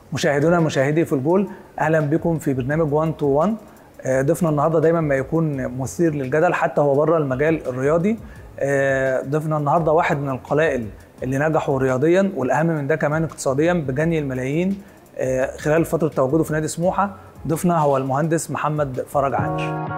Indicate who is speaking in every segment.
Speaker 1: مشاهدونا مشاهدي في الجول اهلا بكم في برنامج 1 تو 1 آه، ضيفنا النهارده دايما ما يكون مثير للجدل حتى هو بره المجال الرياضي آه، ضيفنا النهارده واحد من القلائل اللي نجحوا رياضيا والاهم من ده كمان اقتصاديا بجني الملايين آه، خلال فتره تواجده في نادي سموحه ضيفنا هو المهندس محمد فرج عامر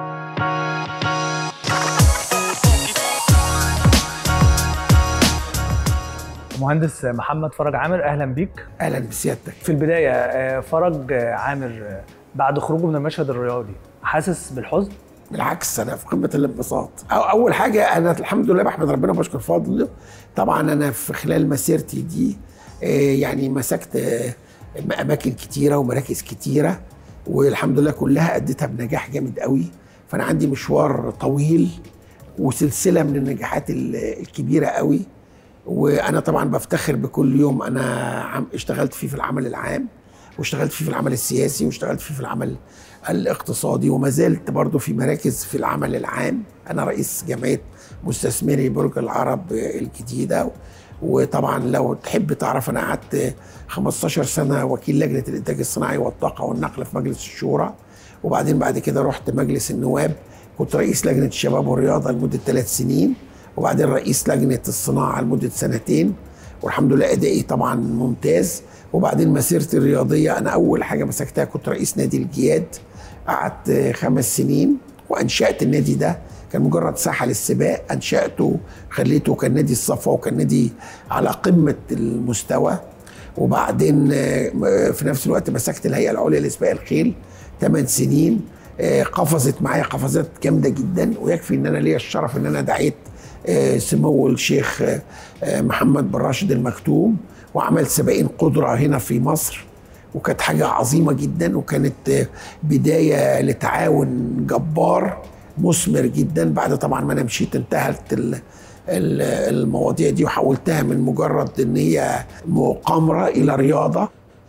Speaker 1: مهندس محمد فرج عامر اهلا بيك
Speaker 2: اهلا بسيادتك
Speaker 1: في البدايه آه، فرج آه، عامر آه، بعد خروجه من المشهد الرياضي حاسس بالحزن
Speaker 2: بالعكس انا في قمه الانبساط أو اول حاجه انا الحمد لله بحمد ربنا وبشكر فضله طبعا انا في خلال مسيرتي دي آه، يعني مسكت آه، اماكن كتيره ومراكز كتيره والحمد لله كلها اديتها بنجاح جامد قوي فانا عندي مشوار طويل وسلسله من النجاحات ال- الكبيره قوي وانا طبعا بفتخر بكل يوم انا عم اشتغلت فيه في العمل العام واشتغلت فيه في العمل السياسي واشتغلت فيه في العمل الاقتصادي وما زلت برضه في مراكز في العمل العام انا رئيس جمعيه مستثمري برج العرب الجديده وطبعا لو تحب تعرف انا قعدت 15 سنه وكيل لجنه الانتاج الصناعي والطاقه والنقل في مجلس الشورى وبعدين بعد كده رحت مجلس النواب كنت رئيس لجنه الشباب والرياضه لمده ثلاث سنين وبعدين رئيس لجنه الصناعه لمده سنتين والحمد لله ادائي طبعا ممتاز وبعدين مسيرتي الرياضيه انا اول حاجه مسكتها كنت رئيس نادي الجياد قعدت خمس سنين وانشات النادي ده كان مجرد ساحه للسباق انشاته خليته كان نادي الصفا وكان نادي على قمه المستوى وبعدين آه، في نفس الوقت مسكت الهيئه العليا لسباق الخيل ثمان سنين آه، قفزت معايا قفزات جامده جدا ويكفي ان انا ليا الشرف ان انا دعيت آه، سمو الشيخ آه، آه، محمد بن راشد المكتوم وعملت سباقين قدره هنا في مصر وكانت حاجه عظيمه جدا وكانت آه، بدايه لتعاون جبار مثمر جدا بعد طبعا ما انا مشيت انتهت ال- ال- المواضيع دي وحولتها من مجرد ان هي مقامره الى رياضه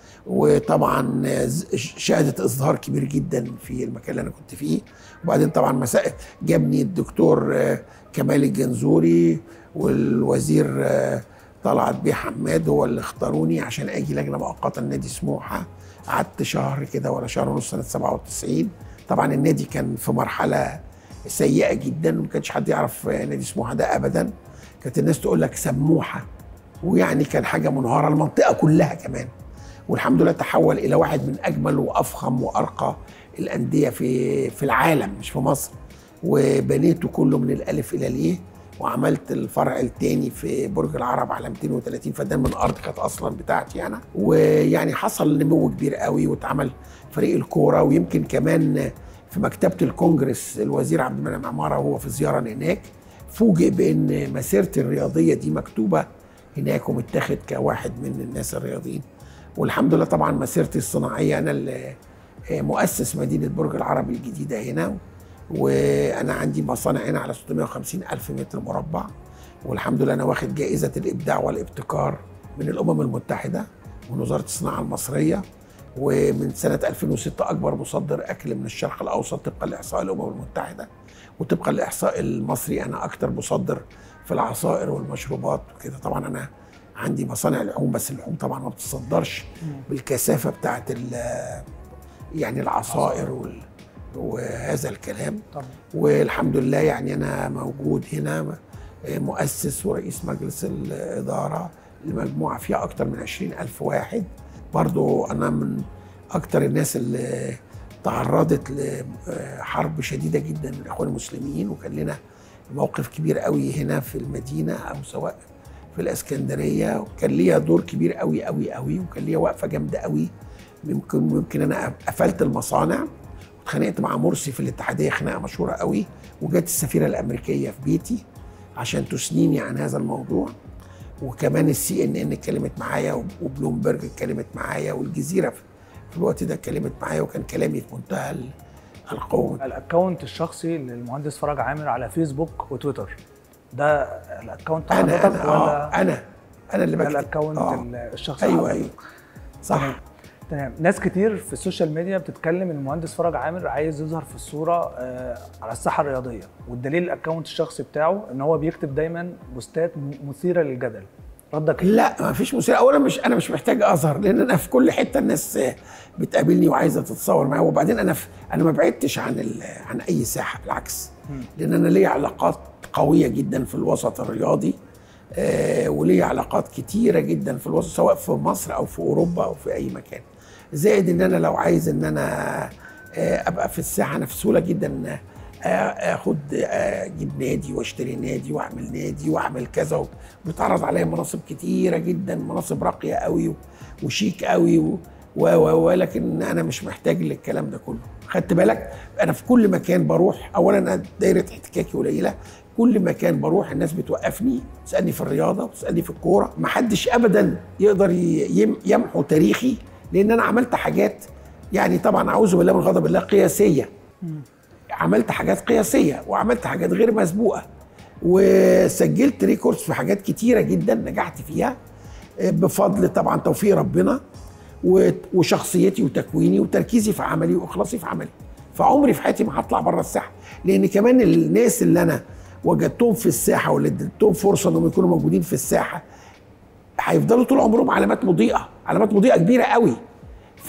Speaker 2: وطبعا شهدت ازدهار كبير جدا في المكان اللي انا كنت فيه وبعدين طبعا مساء جابني الدكتور آه، كمال الجنزوري والوزير آه، طلعت بيه حماد هو اللي اختاروني عشان اجي لجنه مؤقته لنادي سموحه قعدت شهر كده ولا شهر ونص سنه 97 طبعا النادي كان في مرحله سيئه جدا وما كانش حد يعرف آه، نادي سموحه ده ابدا كانت الناس تقول لك سموحه ويعني كان حاجه منهاره المنطقه كلها كمان والحمد لله تحول الى واحد من اجمل وافخم وارقى الانديه في في العالم مش في مصر وبنيته كله من الالف الى اليه وعملت الفرع الثاني في برج العرب على 230 فدان من ارض كانت اصلا بتاعتي انا ويعني حصل نمو كبير قوي واتعمل فريق الكوره ويمكن كمان في مكتبه الكونجرس الوزير عبد المنعم عماره وهو في زياره هناك فوجئ بان مسيرتي الرياضيه دي مكتوبه هناك ومتاخد كواحد من الناس الرياضيين والحمد لله طبعا مسيرتي الصناعيه انا اللي مؤسس مدينه برج العرب الجديده هنا وانا عندي مصانع هنا على 650 الف متر مربع والحمد لله انا واخد جائزه الابداع والابتكار من الامم المتحده ومن وزاره الصناعه المصريه ومن سنه 2006 اكبر مصدر اكل من الشرق الاوسط طبقا لاحصاء الامم المتحده وطبقا للاحصاء المصري انا اكثر مصدر في العصائر والمشروبات وكده طبعا انا عندي مصانع لحوم بس اللحوم طبعا ما بتصدرش بالكثافه بتاعت ال- يعني العصائر وال وهذا الكلام
Speaker 1: طبعا
Speaker 2: والحمد لله يعني انا موجود هنا مؤسس ورئيس مجلس الاداره لمجموعه فيها اكتر من 20 الف واحد برضو انا من اكتر الناس اللي تعرضت لحرب شديده جدا من الاخوان المسلمين وكان لنا موقف كبير قوي هنا في المدينه او سواء في الاسكندريه وكان ليا دور كبير قوي قوي قوي وكان ليا وقفه جامده قوي ممكن ممكن انا قفلت المصانع اتخانقت مع مرسي في الاتحاديه خناقه مشهوره قوي وجت السفيره الامريكيه في بيتي عشان تثنيني عن هذا الموضوع وكمان السي ان ان اتكلمت معايا وبلومبرج اتكلمت معايا والجزيره في في الوقت ده اتكلمت معايا وكان كلامي في منتهى ال- القوه
Speaker 1: الاكونت الشخصي للمهندس فرج عامر على فيسبوك وتويتر ده الاكونت
Speaker 2: انا
Speaker 1: حضرتك
Speaker 2: انا آه
Speaker 1: ولا
Speaker 2: انا انا اللي
Speaker 1: ده
Speaker 2: بكتب
Speaker 1: الاكونت
Speaker 2: آه.
Speaker 1: الشخصي
Speaker 2: ايوه
Speaker 1: حضرتك؟
Speaker 2: ايوه صح
Speaker 1: تمام ناس كتير في السوشيال ميديا بتتكلم ان المهندس فرج عامر عايز يظهر في الصوره آه، على الساحه الرياضيه والدليل الاكونت الشخصي بتاعه ان هو بيكتب دايما بوستات م- مثيره للجدل ردك إيه؟
Speaker 2: لا ما فيش مشكله اولا مش انا مش محتاج اظهر لان انا في كل حته الناس بتقابلني وعايزه تتصور معايا وبعدين انا في انا ما بعدتش عن ال- عن اي ساحه بالعكس لان انا ليا علاقات قويه جدا في الوسط الرياضي آه وليا علاقات كتيره جدا في الوسط سواء في مصر او في اوروبا او في اي مكان زائد ان انا لو عايز ان انا آه ابقى في الساحه انا في سهوله جدا آه، اخد آه، اجيب نادي واشتري نادي واعمل نادي واعمل كذا وبيتعرض عليا مناصب كتيره جدا مناصب راقيه قوي و- وشيك قوي و و و ولكن انا مش محتاج للكلام ده كله خدت بالك انا في كل مكان بروح اولا أنا دايره احتكاكي قليله كل مكان بروح الناس بتوقفني تسالني في الرياضه وتسالني في الكوره محدش ابدا يقدر ي- يم- يمحو تاريخي لان انا عملت حاجات يعني طبعا اعوذ بالله من غضب الله قياسيه عملت حاجات قياسيه وعملت حاجات غير مسبوقه وسجلت ريكوردز في حاجات كتيره جدا نجحت فيها بفضل طبعا توفيق ربنا و- وشخصيتي وتكويني وتركيزي في عملي واخلاصي في عملي فعمري في حياتي ما هطلع بره الساحه لان كمان الناس اللي انا وجدتهم في الساحه واللي اديتهم فرصه انهم يكونوا موجودين في الساحه هيفضلوا طول عمرهم علامات مضيئه علامات مضيئه كبيره قوي ف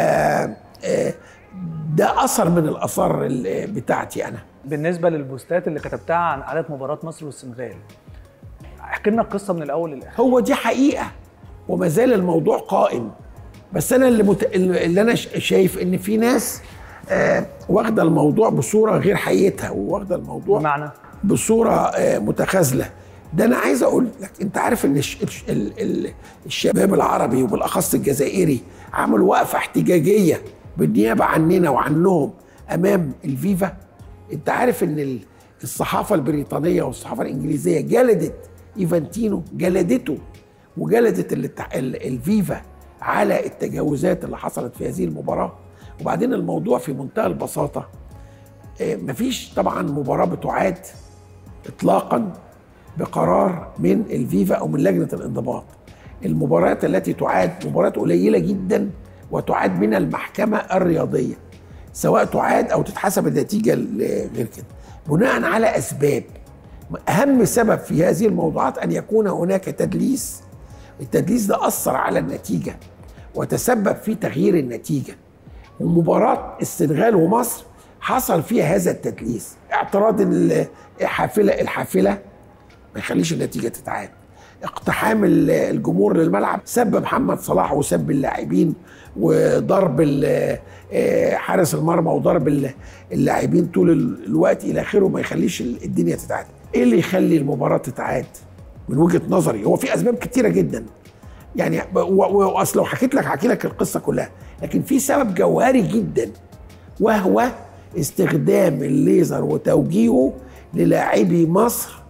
Speaker 2: آه، ده اثر من الاثار ال- بتاعتي انا
Speaker 1: بالنسبه للبوستات اللي كتبتها عن عدد مباراه مصر والسنغال احكي لنا القصه من الاول للاخر
Speaker 2: هو دي حقيقه وما زال الموضوع قائم بس انا اللي, مت... اللي انا ش- شايف ان في ناس آه، واخده الموضوع بصوره غير حقيقتها واخده الموضوع
Speaker 1: بمعنى
Speaker 2: بصوره آه، متخاذله ده انا عايز اقول لك انت عارف ان الش... الش... ال... ال... الشباب العربي وبالاخص الجزائري عملوا وقفه احتجاجيه بالنيابه عننا وعنهم امام الفيفا انت عارف ان ال- الصحافه البريطانيه والصحافه الانجليزيه جلدت ايفانتينو جلدته وجلدت الاتح- ال- الفيفا على التجاوزات اللي حصلت في هذه المباراه وبعدين الموضوع في منتهى البساطه آه، مفيش طبعا مباراه بتعاد اطلاقا بقرار من الفيفا او من لجنه الانضباط المباريات التي تعاد مباريات قليله جدا وتعاد من المحكمه الرياضيه سواء تعاد او تتحسب النتيجه ل- غير كده بناء على اسباب اهم سبب في هذه الموضوعات ان يكون هناك تدليس التدليس ده اثر على النتيجه وتسبب في تغيير النتيجه ومباراه السنغال ومصر حصل فيها هذا التدليس اعتراض ال- الحافله الحافله ما يخليش النتيجه تتعاد اقتحام ال- الجمهور للملعب سب محمد صلاح وسب اللاعبين وضرب ال- آه، حارس المرمى وضرب ال- اللاعبين طول ال- الوقت الى اخره ما يخليش ال- الدنيا تتعاد ايه اللي يخلي المباراه تتعاد من وجهه نظري هو في اسباب كتيره جدا يعني و- و- واصل لو حكيت لك هحكي لك القصه كلها لكن في سبب جوهري جدا وهو استخدام الليزر وتوجيهه للاعبي مصر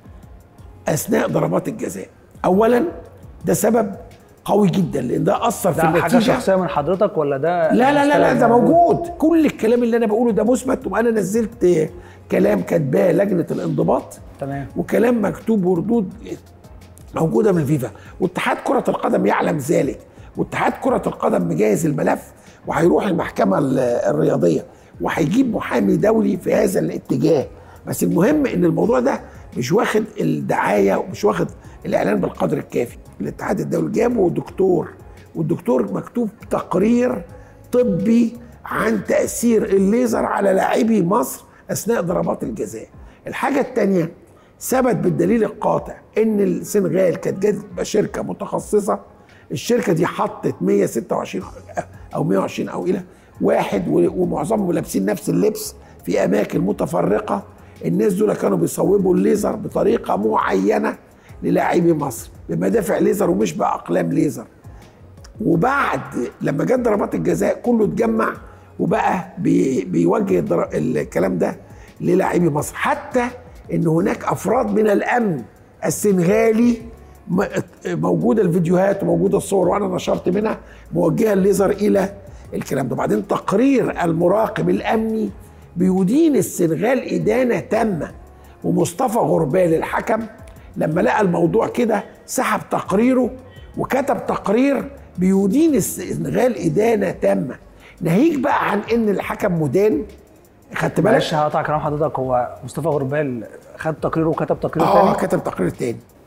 Speaker 2: اثناء ضربات الجزاء اولا ده سبب قوي جدا لان ده اثر في
Speaker 1: ده حاجه
Speaker 2: النتيجه
Speaker 1: شخصيه من حضرتك ولا ده
Speaker 2: لا لا لا لا
Speaker 1: كلام
Speaker 2: ده موجود كل الكلام اللي انا بقوله ده مثبت وانا نزلت كلام كاتباه لجنه الانضباط
Speaker 1: تمام
Speaker 2: وكلام مكتوب وردود موجوده من الفيفا واتحاد كره القدم يعلم ذلك واتحاد كره القدم مجهز الملف وهيروح المحكمه ال- الرياضيه وهيجيب محامي دولي في هذا الاتجاه بس المهم ان الموضوع ده مش واخد الدعايه ومش واخد الاعلان بالقدر الكافي الاتحاد الدولي جابه دكتور والدكتور مكتوب تقرير طبي عن تاثير الليزر على لاعبي مصر اثناء ضربات الجزاء الحاجه الثانيه ثبت بالدليل القاطع ان السنغال كانت جايبه شركه متخصصه الشركه دي حطت 126 او 120 او الى واحد و- ومعظمهم لابسين نفس اللبس في اماكن متفرقه الناس دول كانوا بيصوبوا الليزر بطريقه معينه للاعبي مصر بمدافع ليزر ومش باقلام ليزر وبعد لما جت ضربات الجزاء كله اتجمع وبقى بي بيوجه الدر- الكلام ده للاعبي مصر حتى ان هناك افراد من الامن السنغالي م- موجوده الفيديوهات وموجوده الصور وانا نشرت منها موجهه الليزر الى الكلام ده بعدين تقرير المراقب الامني بيدين السنغال ادانه تامه ومصطفى غربال الحكم لما لقى الموضوع كده سحب تقريره وكتب تقرير بيدين السنغال ادانه تامه ناهيك بقى عن ان الحكم مدان خدت
Speaker 1: معلش
Speaker 2: بالك
Speaker 1: هقطع كلام حضرتك هو مصطفى غربال خد تقريره وكتب تقرير
Speaker 2: اه
Speaker 1: تاني
Speaker 2: كتب تقرير تاني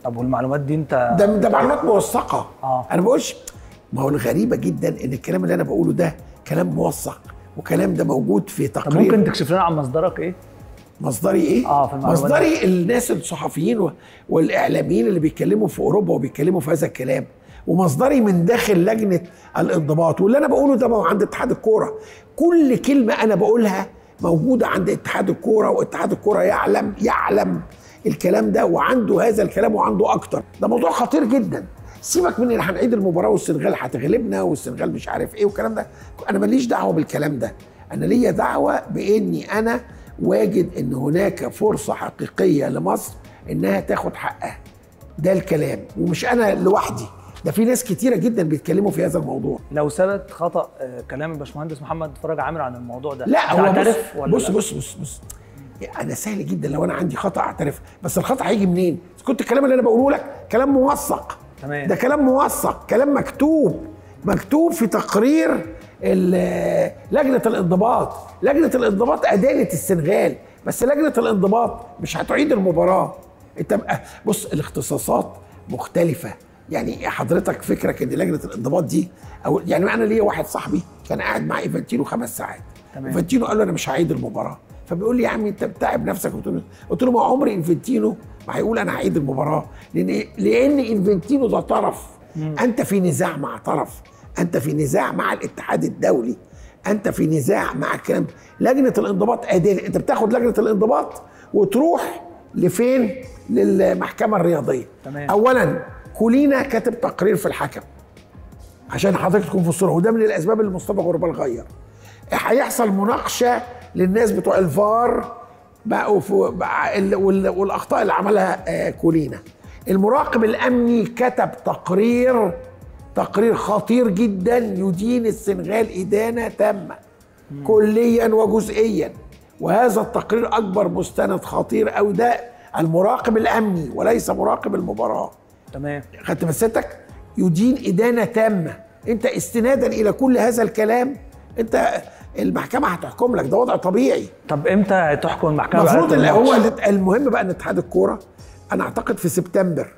Speaker 1: طب والمعلومات دي انت
Speaker 2: ده ده معلومات موثقه
Speaker 1: آه.
Speaker 2: انا بقولش ما هو الغريبه جدا ان الكلام اللي انا بقوله ده كلام موثق وكلام ده موجود في
Speaker 1: طب
Speaker 2: تقرير
Speaker 1: ممكن تكشف لنا عن مصدرك ايه؟
Speaker 2: مصدري ايه؟
Speaker 1: آه، في المعلومات
Speaker 2: مصدري الناس الصحفيين و- والاعلاميين اللي بيتكلموا في اوروبا وبيتكلموا في هذا الكلام ومصدري من داخل لجنه الانضباط واللي انا بقوله ده ما هو عند اتحاد الكوره كل كلمه انا بقولها موجوده عند اتحاد الكوره واتحاد الكوره يعلم يعلم الكلام ده وعنده هذا الكلام وعنده اكتر ده موضوع خطير جدا سيبك من ان هنعيد المباراه والسنغال هتغلبنا والسنغال مش عارف ايه والكلام ده انا ماليش دعوه بالكلام ده انا ليا دعوه باني انا واجد ان هناك فرصه حقيقيه لمصر انها تاخد حقها ده الكلام ومش انا لوحدي ده في ناس كتيره جدا بيتكلموا في هذا الموضوع
Speaker 1: لو ثبت خطا آه، كلام الباشمهندس محمد فرج عامر عن الموضوع ده
Speaker 2: لا هو
Speaker 1: تعترف
Speaker 2: بص
Speaker 1: ولا
Speaker 2: بص,
Speaker 1: لا؟
Speaker 2: بص بص بص انا سهل جدا لو انا عندي خطا اعترف بس الخطا هيجي منين كنت الكلام اللي انا بقوله لك كلام موثق
Speaker 1: تمام.
Speaker 2: ده كلام موثق كلام مكتوب مكتوب في تقرير ال- لجنه الانضباط لجنه الانضباط ادانت السنغال بس لجنه الانضباط مش هتعيد المباراه انت بقى بص الاختصاصات مختلفه يعني حضرتك فكرك ان لجنه الانضباط دي او يعني انا ليا واحد صاحبي كان قاعد مع ايفانتينو خمس ساعات
Speaker 1: تمام.
Speaker 2: انفنتينو قال له انا مش هعيد المباراه فبيقول لي يا عم انت بتعب نفسك قلت له قلت له ما عمري انفنتينو ما هيقول انا هعيد المباراه لان إيه؟ لان انفنتينو ده طرف انت في نزاع مع طرف انت في نزاع مع الاتحاد الدولي انت في نزاع مع الكلام ده. لجنه الانضباط اداه انت بتاخد لجنه الانضباط وتروح لفين للمحكمه الرياضيه
Speaker 1: تمام.
Speaker 2: اولا كولينا كاتب تقرير في الحكم عشان حضرتك تكون في الصوره وده من الاسباب اللي مصطفى غربال غير هيحصل مناقشه للناس بتوع الفار بقوا في بقى ال- وال- والاخطاء اللي عملها آه، كولينا المراقب الامني كتب تقرير تقرير خطير جدا يدين السنغال ادانه تامه كليا وجزئيا وهذا التقرير اكبر مستند خطير قوي ده المراقب الامني وليس مراقب المباراه
Speaker 1: تمام
Speaker 2: خدت مسيتك يدين إدانة تامة أنت استنادا إلى كل هذا الكلام أنت المحكمة هتحكم لك ده وضع طبيعي
Speaker 1: طب امتى هتحكم المحكمه
Speaker 2: المفروض
Speaker 1: بإعادة
Speaker 2: اللي هو
Speaker 1: الماتش؟
Speaker 2: المهم بقى ان اتحاد الكورة أنا أعتقد في سبتمبر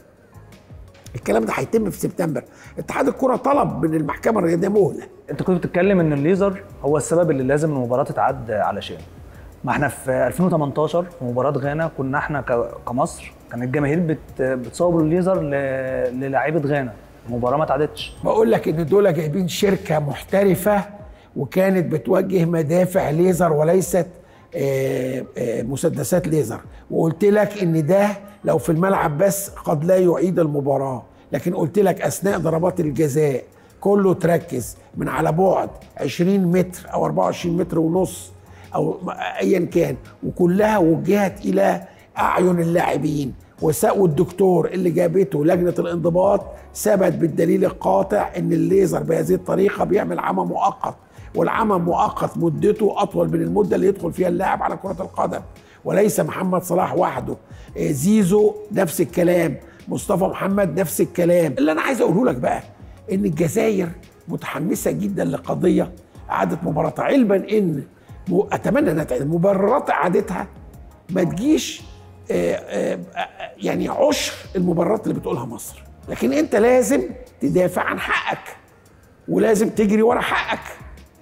Speaker 2: الكلام ده هيتم في سبتمبر اتحاد الكورة طلب من المحكمة الرياضية مهلة
Speaker 1: انت كنت بتتكلم ان الليزر هو السبب اللي لازم المباراه تتعد علشانه ما احنا في 2018 في مباراه غانا كنا احنا ك- كمصر كان الجماهير بت بتصوب الليزر ل- للاعيبه غانا المباراه ما اتعادتش
Speaker 2: بقول لك ان دول جايبين شركه محترفه وكانت بتوجه مدافع ليزر وليست آه، آه، مسدسات ليزر وقلت لك ان ده لو في الملعب بس قد لا يعيد المباراه لكن قلت لك اثناء ضربات الجزاء كله تركز من على بعد 20 متر او 24 متر ونص او ايا كان وكلها وجهت الى اعين اللاعبين وساقوا الدكتور اللي جابته لجنه الانضباط ثبت بالدليل القاطع ان الليزر بهذه الطريقه بيعمل عمى مؤقت والعمى مؤقت مدته اطول من المده اللي يدخل فيها اللاعب على كره القدم وليس محمد صلاح وحده آه، زيزو نفس الكلام مصطفى محمد نفس الكلام اللي انا عايز اقوله لك بقى ان الجزائر متحمسه جدا لقضيه اعاده مباراتها علما ان م- اتمنى انها تعيد مبررات اعادتها ما تجيش آه، آه، آه، يعني عشر المبررات اللي بتقولها مصر لكن انت لازم تدافع عن حقك ولازم تجري ورا حقك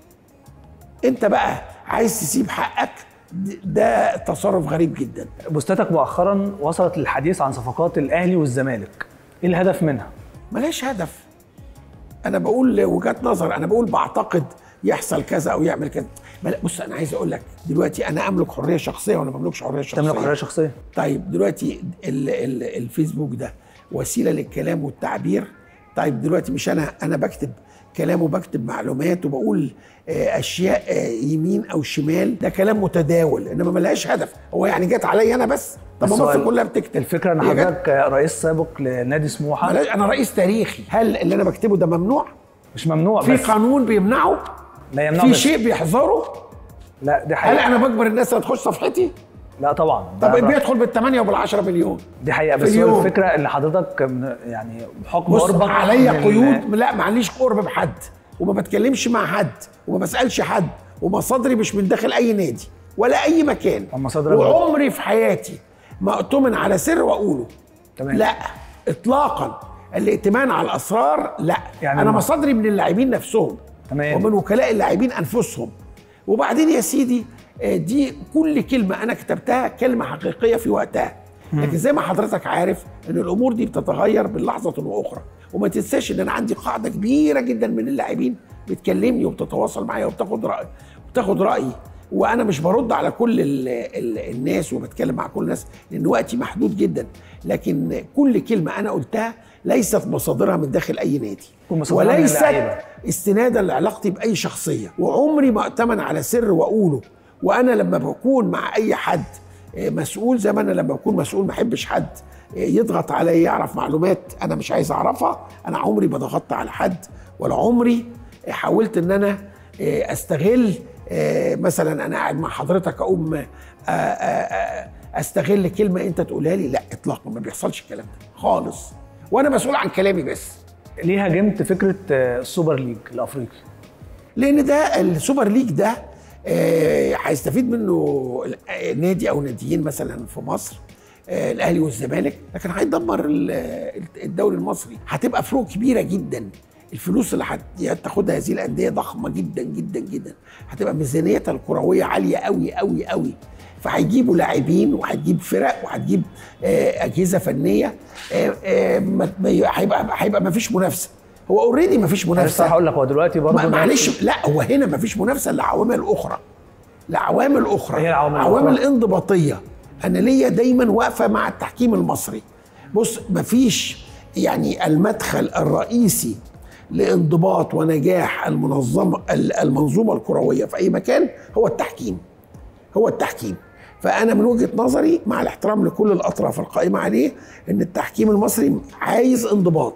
Speaker 2: انت بقى عايز تسيب حقك د- ده تصرف غريب جدا
Speaker 1: بوستاتك مؤخرا وصلت للحديث عن صفقات الاهلي والزمالك ايه الهدف منها
Speaker 2: ملهاش هدف انا بقول وجهات نظر انا بقول بعتقد يحصل كذا او يعمل كذا بل- بص انا عايز اقول لك دلوقتي انا املك حريه شخصيه ولا ما بملكش حريه شخصيه
Speaker 1: تملك حريه شخصيه
Speaker 2: طيب دلوقتي ال ال الفيسبوك ده وسيله للكلام والتعبير طيب دلوقتي مش انا انا بكتب كلام وبكتب معلومات وبقول آه، اشياء آه، يمين او شمال ده كلام متداول انما ملهاش هدف هو يعني جت عليا انا بس طب ما
Speaker 1: بس
Speaker 2: مصر
Speaker 1: هو
Speaker 2: كلها بتكتب
Speaker 1: الفكره ان
Speaker 2: هي جت-
Speaker 1: حضرتك رئيس سابق لنادي سموحه
Speaker 2: ملهاش- انا رئيس تاريخي هل اللي انا بكتبه ده ممنوع
Speaker 1: مش ممنوع
Speaker 2: في
Speaker 1: بس
Speaker 2: قانون بيمنعه
Speaker 1: لا يمنع
Speaker 2: في
Speaker 1: بس.
Speaker 2: شيء بيحظره
Speaker 1: لا دي
Speaker 2: هل
Speaker 1: حقيقه
Speaker 2: انا بجبر الناس اللي تخش صفحتي
Speaker 1: لا طبعا
Speaker 2: طب
Speaker 1: ده-
Speaker 2: بيدخل بالثمانية وبالعشرة مليون
Speaker 1: دي حقيقه
Speaker 2: في
Speaker 1: بس هو
Speaker 2: اليوم.
Speaker 1: الفكره ان حضرتك من- يعني بحكم
Speaker 2: بص
Speaker 1: قربك
Speaker 2: عليا
Speaker 1: من ال-
Speaker 2: قيود لا معليش قرب بحد وما بتكلمش مع حد وما بسالش حد ومصادري مش من داخل اي نادي ولا اي مكان
Speaker 1: ومصادرك
Speaker 2: وعمري في حياتي ما اؤتمن على سر واقوله
Speaker 1: تمام.
Speaker 2: لا اطلاقا الائتمان على الاسرار لا
Speaker 1: يعني
Speaker 2: يعني انا
Speaker 1: الم-
Speaker 2: مصادري من اللاعبين نفسهم
Speaker 1: تمام.
Speaker 2: ومن وكلاء اللاعبين انفسهم وبعدين يا سيدي آه، دي كل كلمه انا كتبتها كلمه حقيقيه في وقتها لكن زي ما حضرتك عارف ان الامور دي بتتغير من لحظه واخرى وما تنساش ان انا عندي قاعده كبيره جدا من اللاعبين بتكلمني وبتتواصل معايا وبتاخد راي بتاخد رايي وانا مش برد على كل ال ال الناس وبتكلم مع كل الناس لان وقتي محدود جدا لكن كل كلمه انا قلتها ليست مصادرها من داخل اي نادي
Speaker 1: ومصادرها من
Speaker 2: وليست
Speaker 1: اللعيبة.
Speaker 2: استنادا لعلاقتي باي شخصيه وعمري ما اتمن على سر واقوله وانا لما بكون مع اي حد آه، مسؤول زي ما انا لما بكون مسؤول ما احبش حد آه، يضغط عليا يعرف معلومات انا مش عايز اعرفها انا عمري ما ضغطت على حد ولا عمري آه، حاولت ان انا آه، استغل آه، مثلا انا قاعد مع حضرتك اقوم آه، آه، آه، استغل كلمه انت تقولها لي لا اطلاقا ما بيحصلش الكلام ده خالص وانا مسؤول عن كلامي بس
Speaker 1: ليه هاجمت فكره آه، السوبر ليج الافريقي
Speaker 2: لان ده السوبر ليج ده آه، هيستفيد منه نادي او ناديين مثلا في مصر آه، الاهلي والزمالك لكن هيدمر ال- الدوري المصري هتبقى فروق كبيره جدا الفلوس اللي هت- هتاخدها هذه الانديه ضخمه جدا جدا جدا هتبقى ميزانيتها الكرويه عاليه قوي قوي قوي فهيجيبوا لاعبين وهتجيب فرق وهتجيب آه، اجهزه فنيه آه، آه، ما- ما- هيبقى هيبقى ما فيش منافسه هو اوريدي ما فيش
Speaker 1: انا
Speaker 2: منافسه
Speaker 1: الصراحه اقول لك هو دلوقتي برضه
Speaker 2: ما- معلش لا هو هنا مفيش منافسه لعوامل اخرى لعوامل اخرى
Speaker 1: إيه العوامل
Speaker 2: عوامل
Speaker 1: الأخرى؟
Speaker 2: انضباطيه انا ليا دايما واقفه مع التحكيم المصري بص مفيش يعني المدخل الرئيسي لانضباط ونجاح المنظمه المنظومه الكرويه في اي مكان هو التحكيم هو التحكيم فانا من وجهه نظري مع الاحترام لكل الاطراف القائمه عليه ان التحكيم المصري عايز انضباط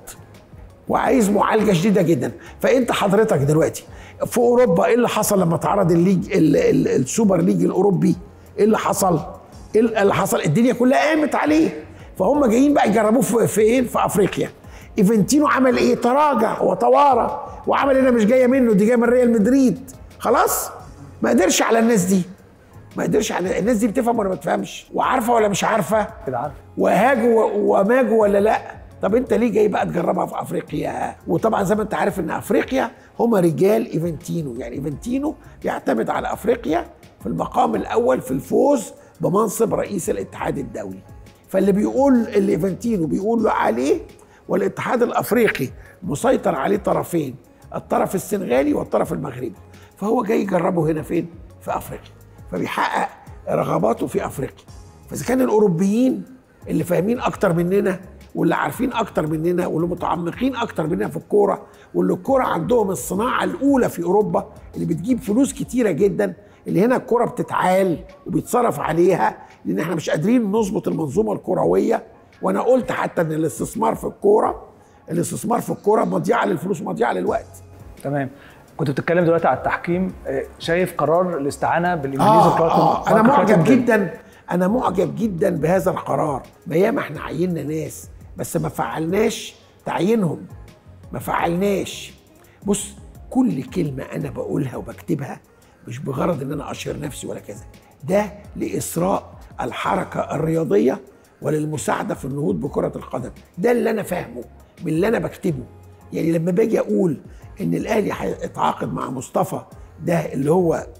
Speaker 2: وعايز معالجه شديده جدا فانت حضرتك دلوقتي في اوروبا ايه اللي حصل لما اتعرض الليج ال- ال- السوبر ليج الاوروبي ايه اللي حصل ايه اللي حصل الدنيا كلها قامت عليه فهم جايين بقى يجربوه في في ايه في افريقيا ايفنتينو عمل ايه تراجع وتوارى وعمل هنا مش جايه منه دي جايه من ريال مدريد خلاص ما قدرش على الناس دي ما قدرش على الناس دي بتفهم ولا ما بتفهمش وعارفه ولا مش عارفه
Speaker 1: كده عارف
Speaker 2: وهاجوا وماجوا ولا لا طب انت ليه جاي بقى تجربها في افريقيا وطبعا زي ما انت عارف ان افريقيا هم رجال ايفنتينو يعني ايفنتينو بيعتمد على افريقيا في المقام الاول في الفوز بمنصب رئيس الاتحاد الدولي فاللي بيقول اللي ايفنتينو بيقول له عليه والاتحاد الافريقي مسيطر عليه طرفين الطرف السنغالي والطرف المغربي فهو جاي يجربه هنا فين في افريقيا فبيحقق رغباته في افريقيا فاذا كان الاوروبيين اللي فاهمين اكتر مننا واللي عارفين اكتر مننا واللي متعمقين اكتر مننا في الكوره واللي الكوره عندهم الصناعه الاولى في اوروبا اللي بتجيب فلوس كتيره جدا اللي هنا الكوره بتتعال وبيتصرف عليها لان احنا مش قادرين نظبط المنظومه الكرويه وانا قلت حتى ان الاستثمار في الكوره الاستثمار في الكوره مضيعه للفلوس ومضيعه للوقت
Speaker 1: تمام كنت بتتكلم دلوقتي على التحكيم آه، شايف قرار الاستعانه بالانجليزي
Speaker 2: آه
Speaker 1: كلارك-
Speaker 2: آه انا
Speaker 1: كلارك
Speaker 2: معجب
Speaker 1: كلارك
Speaker 2: جدا انا معجب جدا بهذا القرار ما ياما احنا عيننا ناس بس ما فعلناش تعيينهم ما فعلناش بص كل كلمه انا بقولها وبكتبها مش بغرض ان انا اشهر نفسي ولا كذا ده لاسراء الحركه الرياضيه وللمساعده في النهوض بكره القدم ده اللي انا فاهمه من اللي انا بكتبه يعني لما باجي اقول ان الاهلي هيتعاقد مع مصطفى ده اللي هو آه،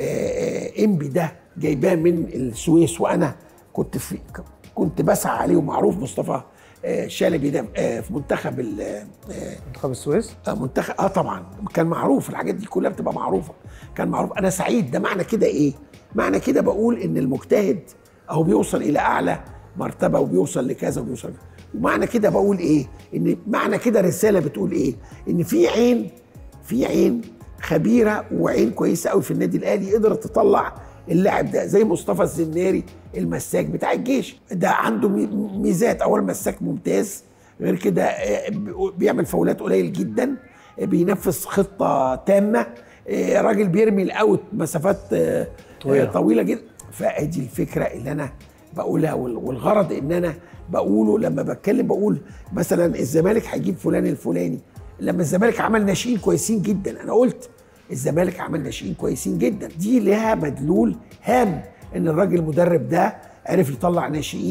Speaker 2: آه، انبي ده جايباه من السويس وانا كنت في كنت بسعى عليه ومعروف مصطفى آه، شلبي ده آه، في منتخب ال- آه،
Speaker 1: منتخب السويس
Speaker 2: آه، منتخب اه طبعا كان معروف الحاجات دي كلها بتبقى معروفه كان معروف انا سعيد ده معنى كده ايه معنى كده بقول ان المجتهد اهو بيوصل الى اعلى مرتبه وبيوصل لكذا وبيوصل لكذا. ومعنى كده بقول ايه ان معنى كده رساله بتقول ايه ان في عين في عين خبيره وعين كويسه قوي في النادي الاهلي قدرت تطلع اللاعب ده زي مصطفى الزناري المساك بتاع الجيش ده عنده مي- ميزات اول مساك ممتاز غير كده آه، بيعمل فاولات قليل جدا آه، بينفذ خطه تامه آه، راجل بيرمي الاوت مسافات آه،
Speaker 1: طويلة.
Speaker 2: آه، طويله جدا فادي الفكره اللي انا بقولها وال- والغرض ان انا بقوله لما بتكلم بقول مثلا الزمالك هيجيب فلان الفلاني لما الزمالك عمل ناشئين كويسين جدا انا قلت الزمالك عمل ناشئين كويسين جدا دي لها مدلول هام ان الراجل المدرب ده عرف يطلع ناشئين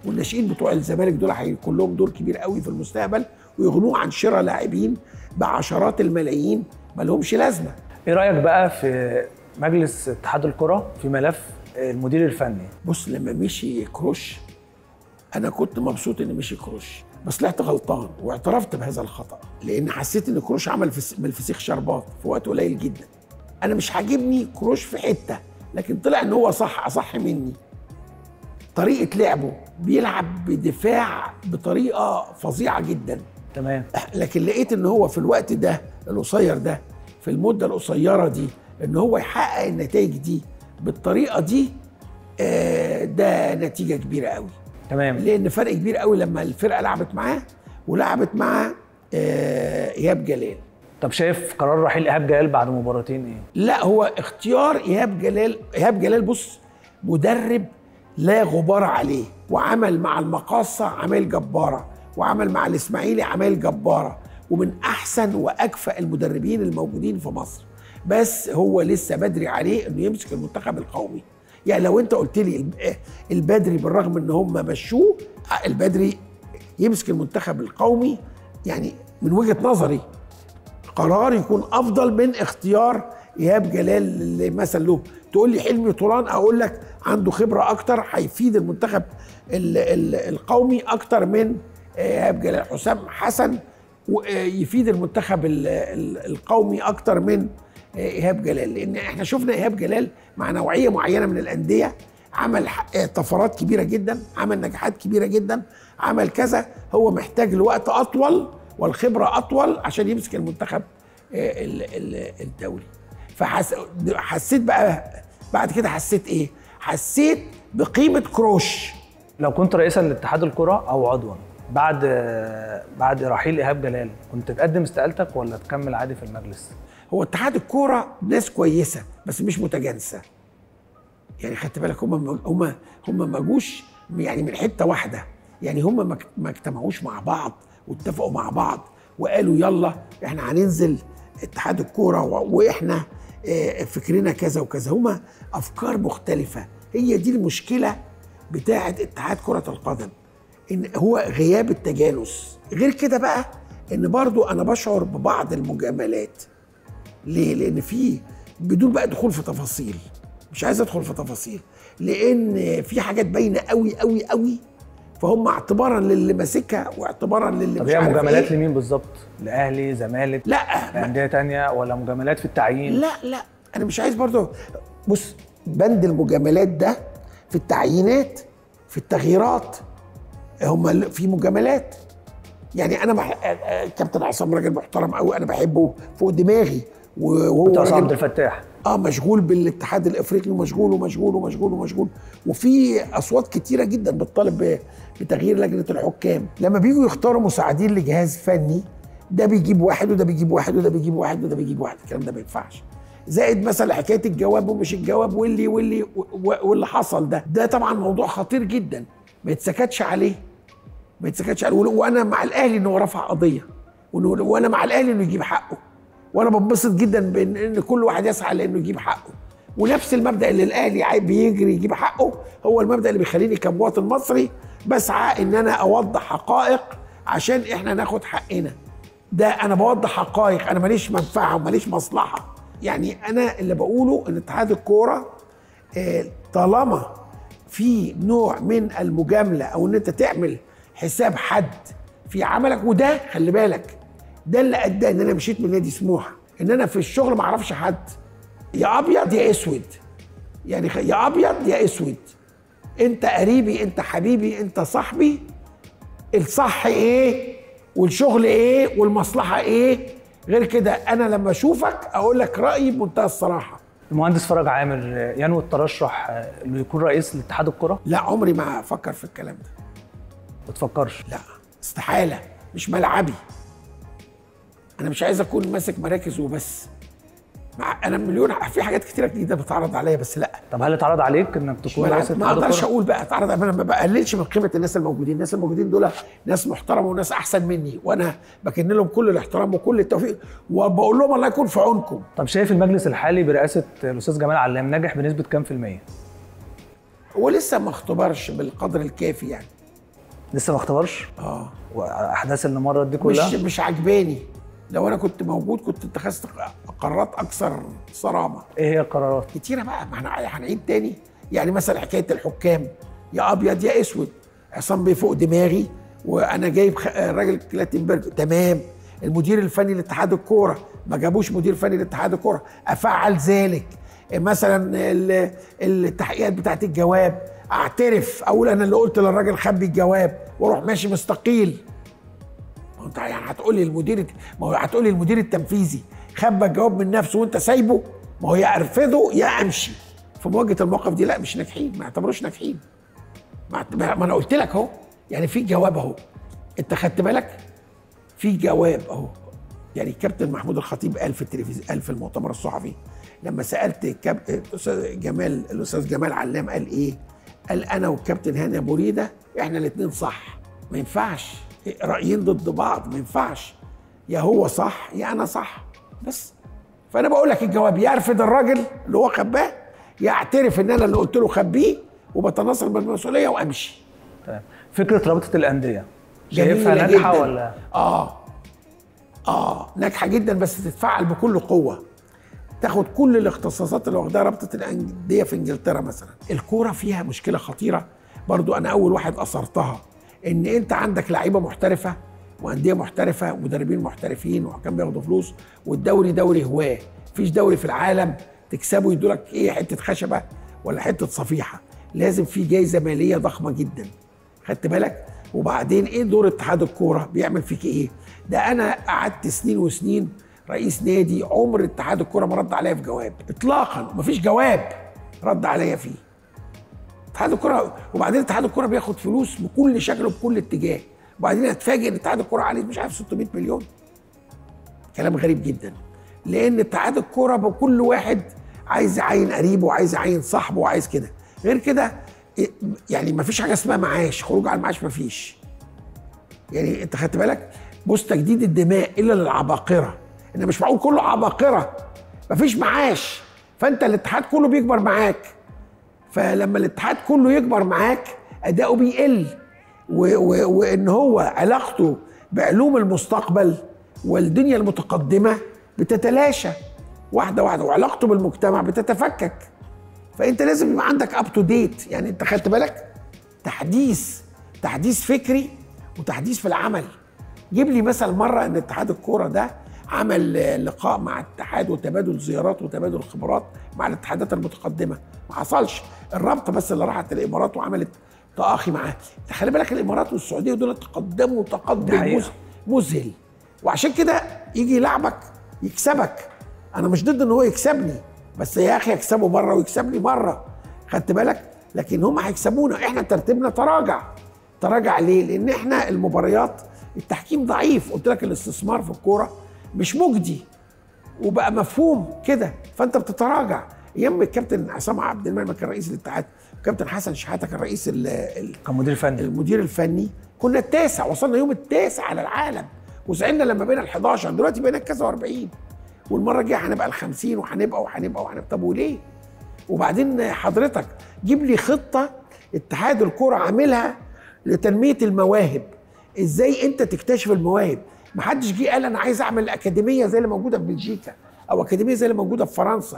Speaker 2: والناشئين بتوع الزمالك دول هيكون لهم دور كبير قوي في المستقبل ويغنوه عن شراء لاعبين بعشرات الملايين ما لهمش لازمه
Speaker 1: ايه رايك بقى في مجلس اتحاد الكره في ملف المدير الفني
Speaker 2: بص لما مشي كروش انا كنت مبسوط ان مشي كروش بس طلعت غلطان واعترفت بهذا الخطا لان حسيت ان كروش عمل فس- من الفسيخ شربات في وقت قليل جدا انا مش عاجبني كروش في حته لكن طلع ان هو صح اصح مني طريقه لعبه بيلعب بدفاع بطريقه فظيعه جدا
Speaker 1: تمام
Speaker 2: لكن لقيت ان هو في الوقت ده القصير ده في المده القصيره دي ان هو يحقق النتائج دي بالطريقه دي آه، ده نتيجه كبيره قوي
Speaker 1: تمام
Speaker 2: لان فرق كبير قوي لما الفرقه لعبت معاه ولعبت مع آه، ايهاب جلال
Speaker 1: طب شايف قرار رحيل ايهاب جلال بعد مباراتين ايه
Speaker 2: لا هو اختيار ايهاب جلال ايهاب جلال بص مدرب لا غبار عليه وعمل مع المقاصة عمال جبارة وعمل مع الإسماعيلي عمال جبارة ومن أحسن وأكفأ المدربين الموجودين في مصر بس هو لسه بدري عليه إنه يمسك المنتخب القومي يعني لو أنت قلت لي الب- البدري بالرغم إن هم مشوه البدري يمسك المنتخب القومي يعني من وجهة نظري قرار يكون افضل من اختيار ايهاب جلال اللي مثلا له تقول لي حلمي طولان اقول لك عنده خبره اكتر هيفيد المنتخب ال- ال- القومي اكتر من ايهاب جلال حسام حسن و- يفيد المنتخب ال- ال- القومي اكتر من ايهاب جلال لان احنا شفنا ايهاب جلال مع نوعيه معينه من الانديه عمل ح- طفرات كبيره جدا عمل نجاحات كبيره جدا عمل كذا هو محتاج لوقت اطول والخبره اطول عشان يمسك المنتخب آه، ال- ال- الدولي فحسيت بقى بعد كده حسيت ايه حسيت بقيمه كروش
Speaker 1: لو كنت رئيسا لاتحاد الكره او عضوا بعد بعد رحيل ايهاب جلال كنت تقدم استقالتك ولا تكمل عادي في المجلس
Speaker 2: هو اتحاد الكوره ناس كويسه بس مش متجانسه يعني خدت بالك هم هم هم ما جوش يعني من حته واحده يعني هم ما- ما اجتمعوش مع بعض واتفقوا مع بعض وقالوا يلا احنا هننزل اتحاد الكوره و- واحنا آه، فكرنا كذا وكذا هم افكار مختلفه هي دي المشكله بتاعه اتحاد كره القدم ان هو غياب التجانس غير كده بقى ان برضو انا بشعر ببعض المجاملات ليه؟ لأن في بدون بقى دخول في تفاصيل مش عايز ادخل في تفاصيل لأن في حاجات باينة قوي قوي قوي فهم اعتبارا للي ماسكها واعتبارا للي
Speaker 1: طب
Speaker 2: مش
Speaker 1: هي
Speaker 2: عارف
Speaker 1: مجاملات
Speaker 2: إيه
Speaker 1: لمين بالظبط لاهلي زمالك
Speaker 2: لا
Speaker 1: لانديه تانية ولا مجاملات في التعيين
Speaker 2: لا لا انا مش عايز برضو بص بند المجاملات ده في التعيينات في التغييرات هم في مجاملات يعني انا مح... كابتن عصام راجل محترم قوي انا بحبه فوق دماغي وهو
Speaker 1: بتاع
Speaker 2: راجل-
Speaker 1: عبد الفتاح
Speaker 2: اه مشغول بالاتحاد الافريقي ومشغول ومشغول ومشغول ومشغول وفي اصوات كتيره جدا بتطالب ب- بتغيير لجنه الحكام لما بيجوا يختاروا مساعدين لجهاز فني ده بيجيب واحد وده بيجيب واحد وده بيجيب واحد وده بيجيب واحد الكلام ده ما ينفعش زائد مثلا حكايه الجواب ومش الجواب واللي واللي و- واللي حصل ده ده طبعا موضوع خطير جدا ما يتسكتش عليه ما يتسكتش عليه وانا مع الاهلي انه رفع قضيه وإنه- وانا مع الاهلي انه يجيب حقه وانا بنبسط جدا بان ان كل واحد يسعى لانه يجيب حقه ونفس المبدا اللي الاهلي عاي- بيجري يجيب حقه هو المبدا اللي بيخليني كمواطن مصري بسعى ان انا اوضح حقائق عشان احنا ناخد حقنا ده انا بوضح حقائق انا ماليش منفعه وماليش مصلحه يعني انا اللي بقوله ان اتحاد الكوره آه، طالما في نوع من المجامله او ان انت تعمل حساب حد في عملك وده خلي بالك ده اللي ادى ان انا مشيت من نادي سموحه ان انا في الشغل ما اعرفش حد يا ابيض يا اسود يعني خ- يا ابيض يا اسود انت قريبي انت حبيبي انت صاحبي الصح ايه والشغل ايه والمصلحه ايه غير كده انا لما اشوفك اقول لك رايي بمنتهى الصراحه
Speaker 1: المهندس فرج عامر ينوي الترشح انه يكون رئيس لاتحاد الكره
Speaker 2: لا عمري ما افكر في الكلام ده
Speaker 1: ما تفكرش
Speaker 2: لا استحاله مش ملعبي انا مش عايز اكون ماسك مراكز وبس مع انا مليون في حاجات كتيره جديده بتعرض عليا بس لا
Speaker 1: طب هل اتعرض عليك انك تكون
Speaker 2: ما
Speaker 1: رئيس
Speaker 2: ما
Speaker 1: اتحاد
Speaker 2: اقدرش
Speaker 1: الكره
Speaker 2: اقول بقى اتعرض انا ما بقللش من قيمه الناس الموجودين الناس الموجودين دول ناس محترمه وناس احسن مني وانا بكن لهم كل الاحترام وكل التوفيق وبقول لهم الله يكون في عونكم
Speaker 1: طب شايف المجلس الحالي برئاسه الاستاذ جمال علام ناجح بنسبه كام في الميه
Speaker 2: هو لسه ما اختبرش بالقدر الكافي يعني
Speaker 1: لسه ما اختبرش
Speaker 2: اه
Speaker 1: واحداث اللي مرت دي كلها
Speaker 2: مش مش عجباني لو انا كنت موجود كنت اتخذت قرارات اكثر صرامه
Speaker 1: ايه هي القرارات
Speaker 2: كتيره بقى ما احنا هنعيد تاني يعني مثلا حكايه الحكام يا ابيض يا اسود عصام بيه فوق دماغي وانا جايب خ- راجل كلاتنبرج تمام المدير الفني لاتحاد الكوره ما جابوش مدير فني لاتحاد الكوره افعل ذلك مثلا ال- التحقيقات بتاعت الجواب اعترف اقول انا اللي قلت للراجل خبي الجواب واروح ماشي مستقيل ما هو انت يعني هتقول لي المدير ما هو هتقول لي المدير التنفيذي خبى الجواب من نفسه وانت سايبه ما هو يا ارفضه يا امشي في مواجهه المواقف دي لا مش ناجحين ما يعتبروش ناجحين ما ما انا قلت لك اهو يعني في جواب اهو انت خدت بالك في جواب اهو يعني الكابتن محمود الخطيب قال في التلفزيون قال في المؤتمر الصحفي لما سالت الكاب... الاستاذ جمال الاستاذ جمال علام قال ايه؟ قال انا والكابتن هاني ابو ريده احنا الاثنين صح ما ينفعش رايين ضد بعض ما ينفعش يا هو صح يا انا صح بس فانا بقول لك الجواب يرفض الراجل اللي هو خباه يعترف ان انا اللي قلت له خبيه وبتناصر بالمسؤوليه وامشي
Speaker 1: طيب فكره رابطه الانديه
Speaker 2: جميلة
Speaker 1: شايفها ناجحه
Speaker 2: جداً.
Speaker 1: ولا
Speaker 2: اه اه ناجحه جدا بس تتفعل بكل قوه تاخد كل الاختصاصات اللي واخداها رابطه الانديه في انجلترا مثلا الكوره فيها مشكله خطيره برضو انا اول واحد اثرتها ان انت عندك لعيبه محترفه وانديه محترفه ومدربين محترفين وحكام بياخدوا فلوس والدوري دوري هواه مفيش دوري في العالم تكسبه يدولك ايه حته خشبه ولا حته صفيحه لازم في جايزه ماليه ضخمه جدا خدت بالك وبعدين ايه دور اتحاد الكوره بيعمل فيك ايه ده انا قعدت سنين وسنين رئيس نادي عمر اتحاد الكوره ما رد عليا في جواب اطلاقا مفيش جواب رد عليا فيه اتحاد الكوره وبعدين اتحاد الكوره بياخد فلوس بكل شكل وبكل اتجاه وبعدين اتفاجئ ان اتحاد الكوره عليه مش عارف 600 مليون كلام غريب جدا لان اتحاد الكوره بكل واحد عايز يعين قريبه وعايز يعين صاحبه وعايز كده غير كده إيه، يعني ما فيش حاجه اسمها معاش خروج على المعاش ما فيش يعني انت خدت بالك بص تجديد الدماء الا للعباقره ان مش معقول كله عباقره ما فيش معاش فانت الاتحاد كله بيكبر معاك فلما الاتحاد كله يكبر معاك اداؤه بيقل و- و- وان هو علاقته بعلوم المستقبل والدنيا المتقدمه بتتلاشى واحده واحده وعلاقته بالمجتمع بتتفكك فانت لازم يبقى عندك اب تو ديت يعني انت خدت بالك تحديث تحديث فكري وتحديث في العمل جيب لي مثلا مره ان اتحاد الكوره ده عمل آه، لقاء مع الاتحاد وتبادل زيارات وتبادل خبرات مع الاتحادات المتقدمه ما حصلش الرابطه بس اللي راحت الامارات وعملت تآخي معاه خلي بالك الامارات والسعوديه دول تقدموا
Speaker 1: دي
Speaker 2: تقدم
Speaker 1: حقيقة.
Speaker 2: مذ- مذهل وعشان كده يجي يلعبك يكسبك انا مش ضد ان هو يكسبني بس يا اخي يكسبه مره ويكسبني مره خدت بالك لكن هم هيكسبونا احنا ترتيبنا تراجع تراجع ليه لان احنا المباريات التحكيم ضعيف قلت لك الاستثمار في الكوره مش مجدي وبقى مفهوم كده فانت بتتراجع ايام الكابتن عصام عبد المنعم كان رئيس الاتحاد وكابتن حسن شحاته كان رئيس ال- ال-
Speaker 1: كمدير فني
Speaker 2: المدير الفني كنا التاسع وصلنا يوم التاسع على العالم وزعلنا لما بقينا ال 11 دلوقتي بقينا كذا 40 والمره الجايه هنبقى ال 50 وهنبقى وهنبقى وهنبقى طب وليه؟ وبعدين حضرتك جيب لي خطه اتحاد الكوره عاملها لتنميه المواهب ازاي انت تكتشف المواهب محدش جه قال انا عايز اعمل اكاديميه زي اللي موجوده في بلجيكا او اكاديميه زي اللي موجوده في فرنسا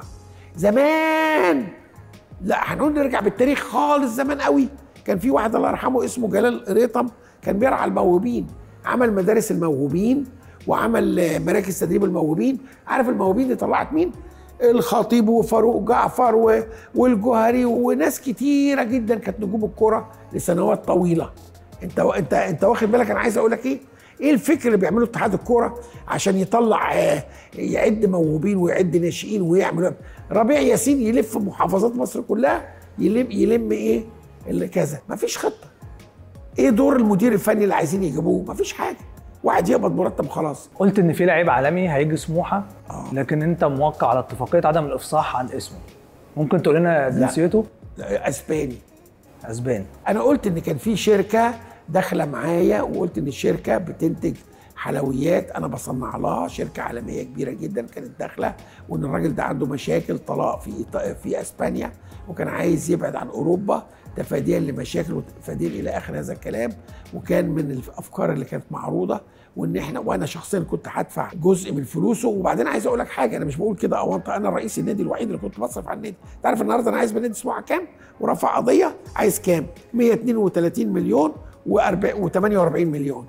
Speaker 2: زمان لا هنقول نرجع بالتاريخ خالص زمان قوي كان في واحد الله يرحمه اسمه جلال ريطم كان بيرعى الموهوبين عمل مدارس الموهوبين وعمل آه، مراكز تدريب الموهوبين عارف الموهوبين دي طلعت مين الخطيب وفاروق جعفر و- والجوهري وناس كتيره جدا كانت نجوم الكوره لسنوات طويله انت انت انت واخد بالك انا عايز اقول لك ايه ايه الفكر اللي بيعمله اتحاد الكوره عشان يطلع آه، يعد موهوبين ويعد ناشئين ويعمل ربيع ياسين يلف محافظات مصر كلها يلم يلم ايه اللي كذا مفيش خطه ايه دور المدير الفني اللي عايزين يجيبوه مفيش حاجه واحد يقبض مرتب خلاص
Speaker 1: قلت ان في لعيب عالمي هيجي سموحه
Speaker 2: آه.
Speaker 1: لكن انت موقع على اتفاقيه عدم الافصاح عن اسمه ممكن تقول لنا جنسيته
Speaker 2: اسباني
Speaker 1: اسباني
Speaker 2: انا قلت ان كان في شركه داخله معايا وقلت ان الشركه بتنتج حلويات انا بصنع لها شركه عالميه كبيره جدا كانت داخله وان الراجل ده عنده مشاكل طلاق في إيط- في اسبانيا وكان عايز يبعد عن اوروبا تفاديا لمشاكل وتفاديا الى اخر هذا الكلام وكان من الافكار اللي كانت معروضه وان احنا وانا شخصيا كنت هدفع جزء من فلوسه وبعدين عايز اقول لك حاجه انا مش بقول كده او انت انا رئيس النادي الوحيد اللي كنت بصرف على النادي انت عارف النهارده انا عايز من النادي سموحه كام ورفع قضيه عايز كام 132 مليون و48 مليون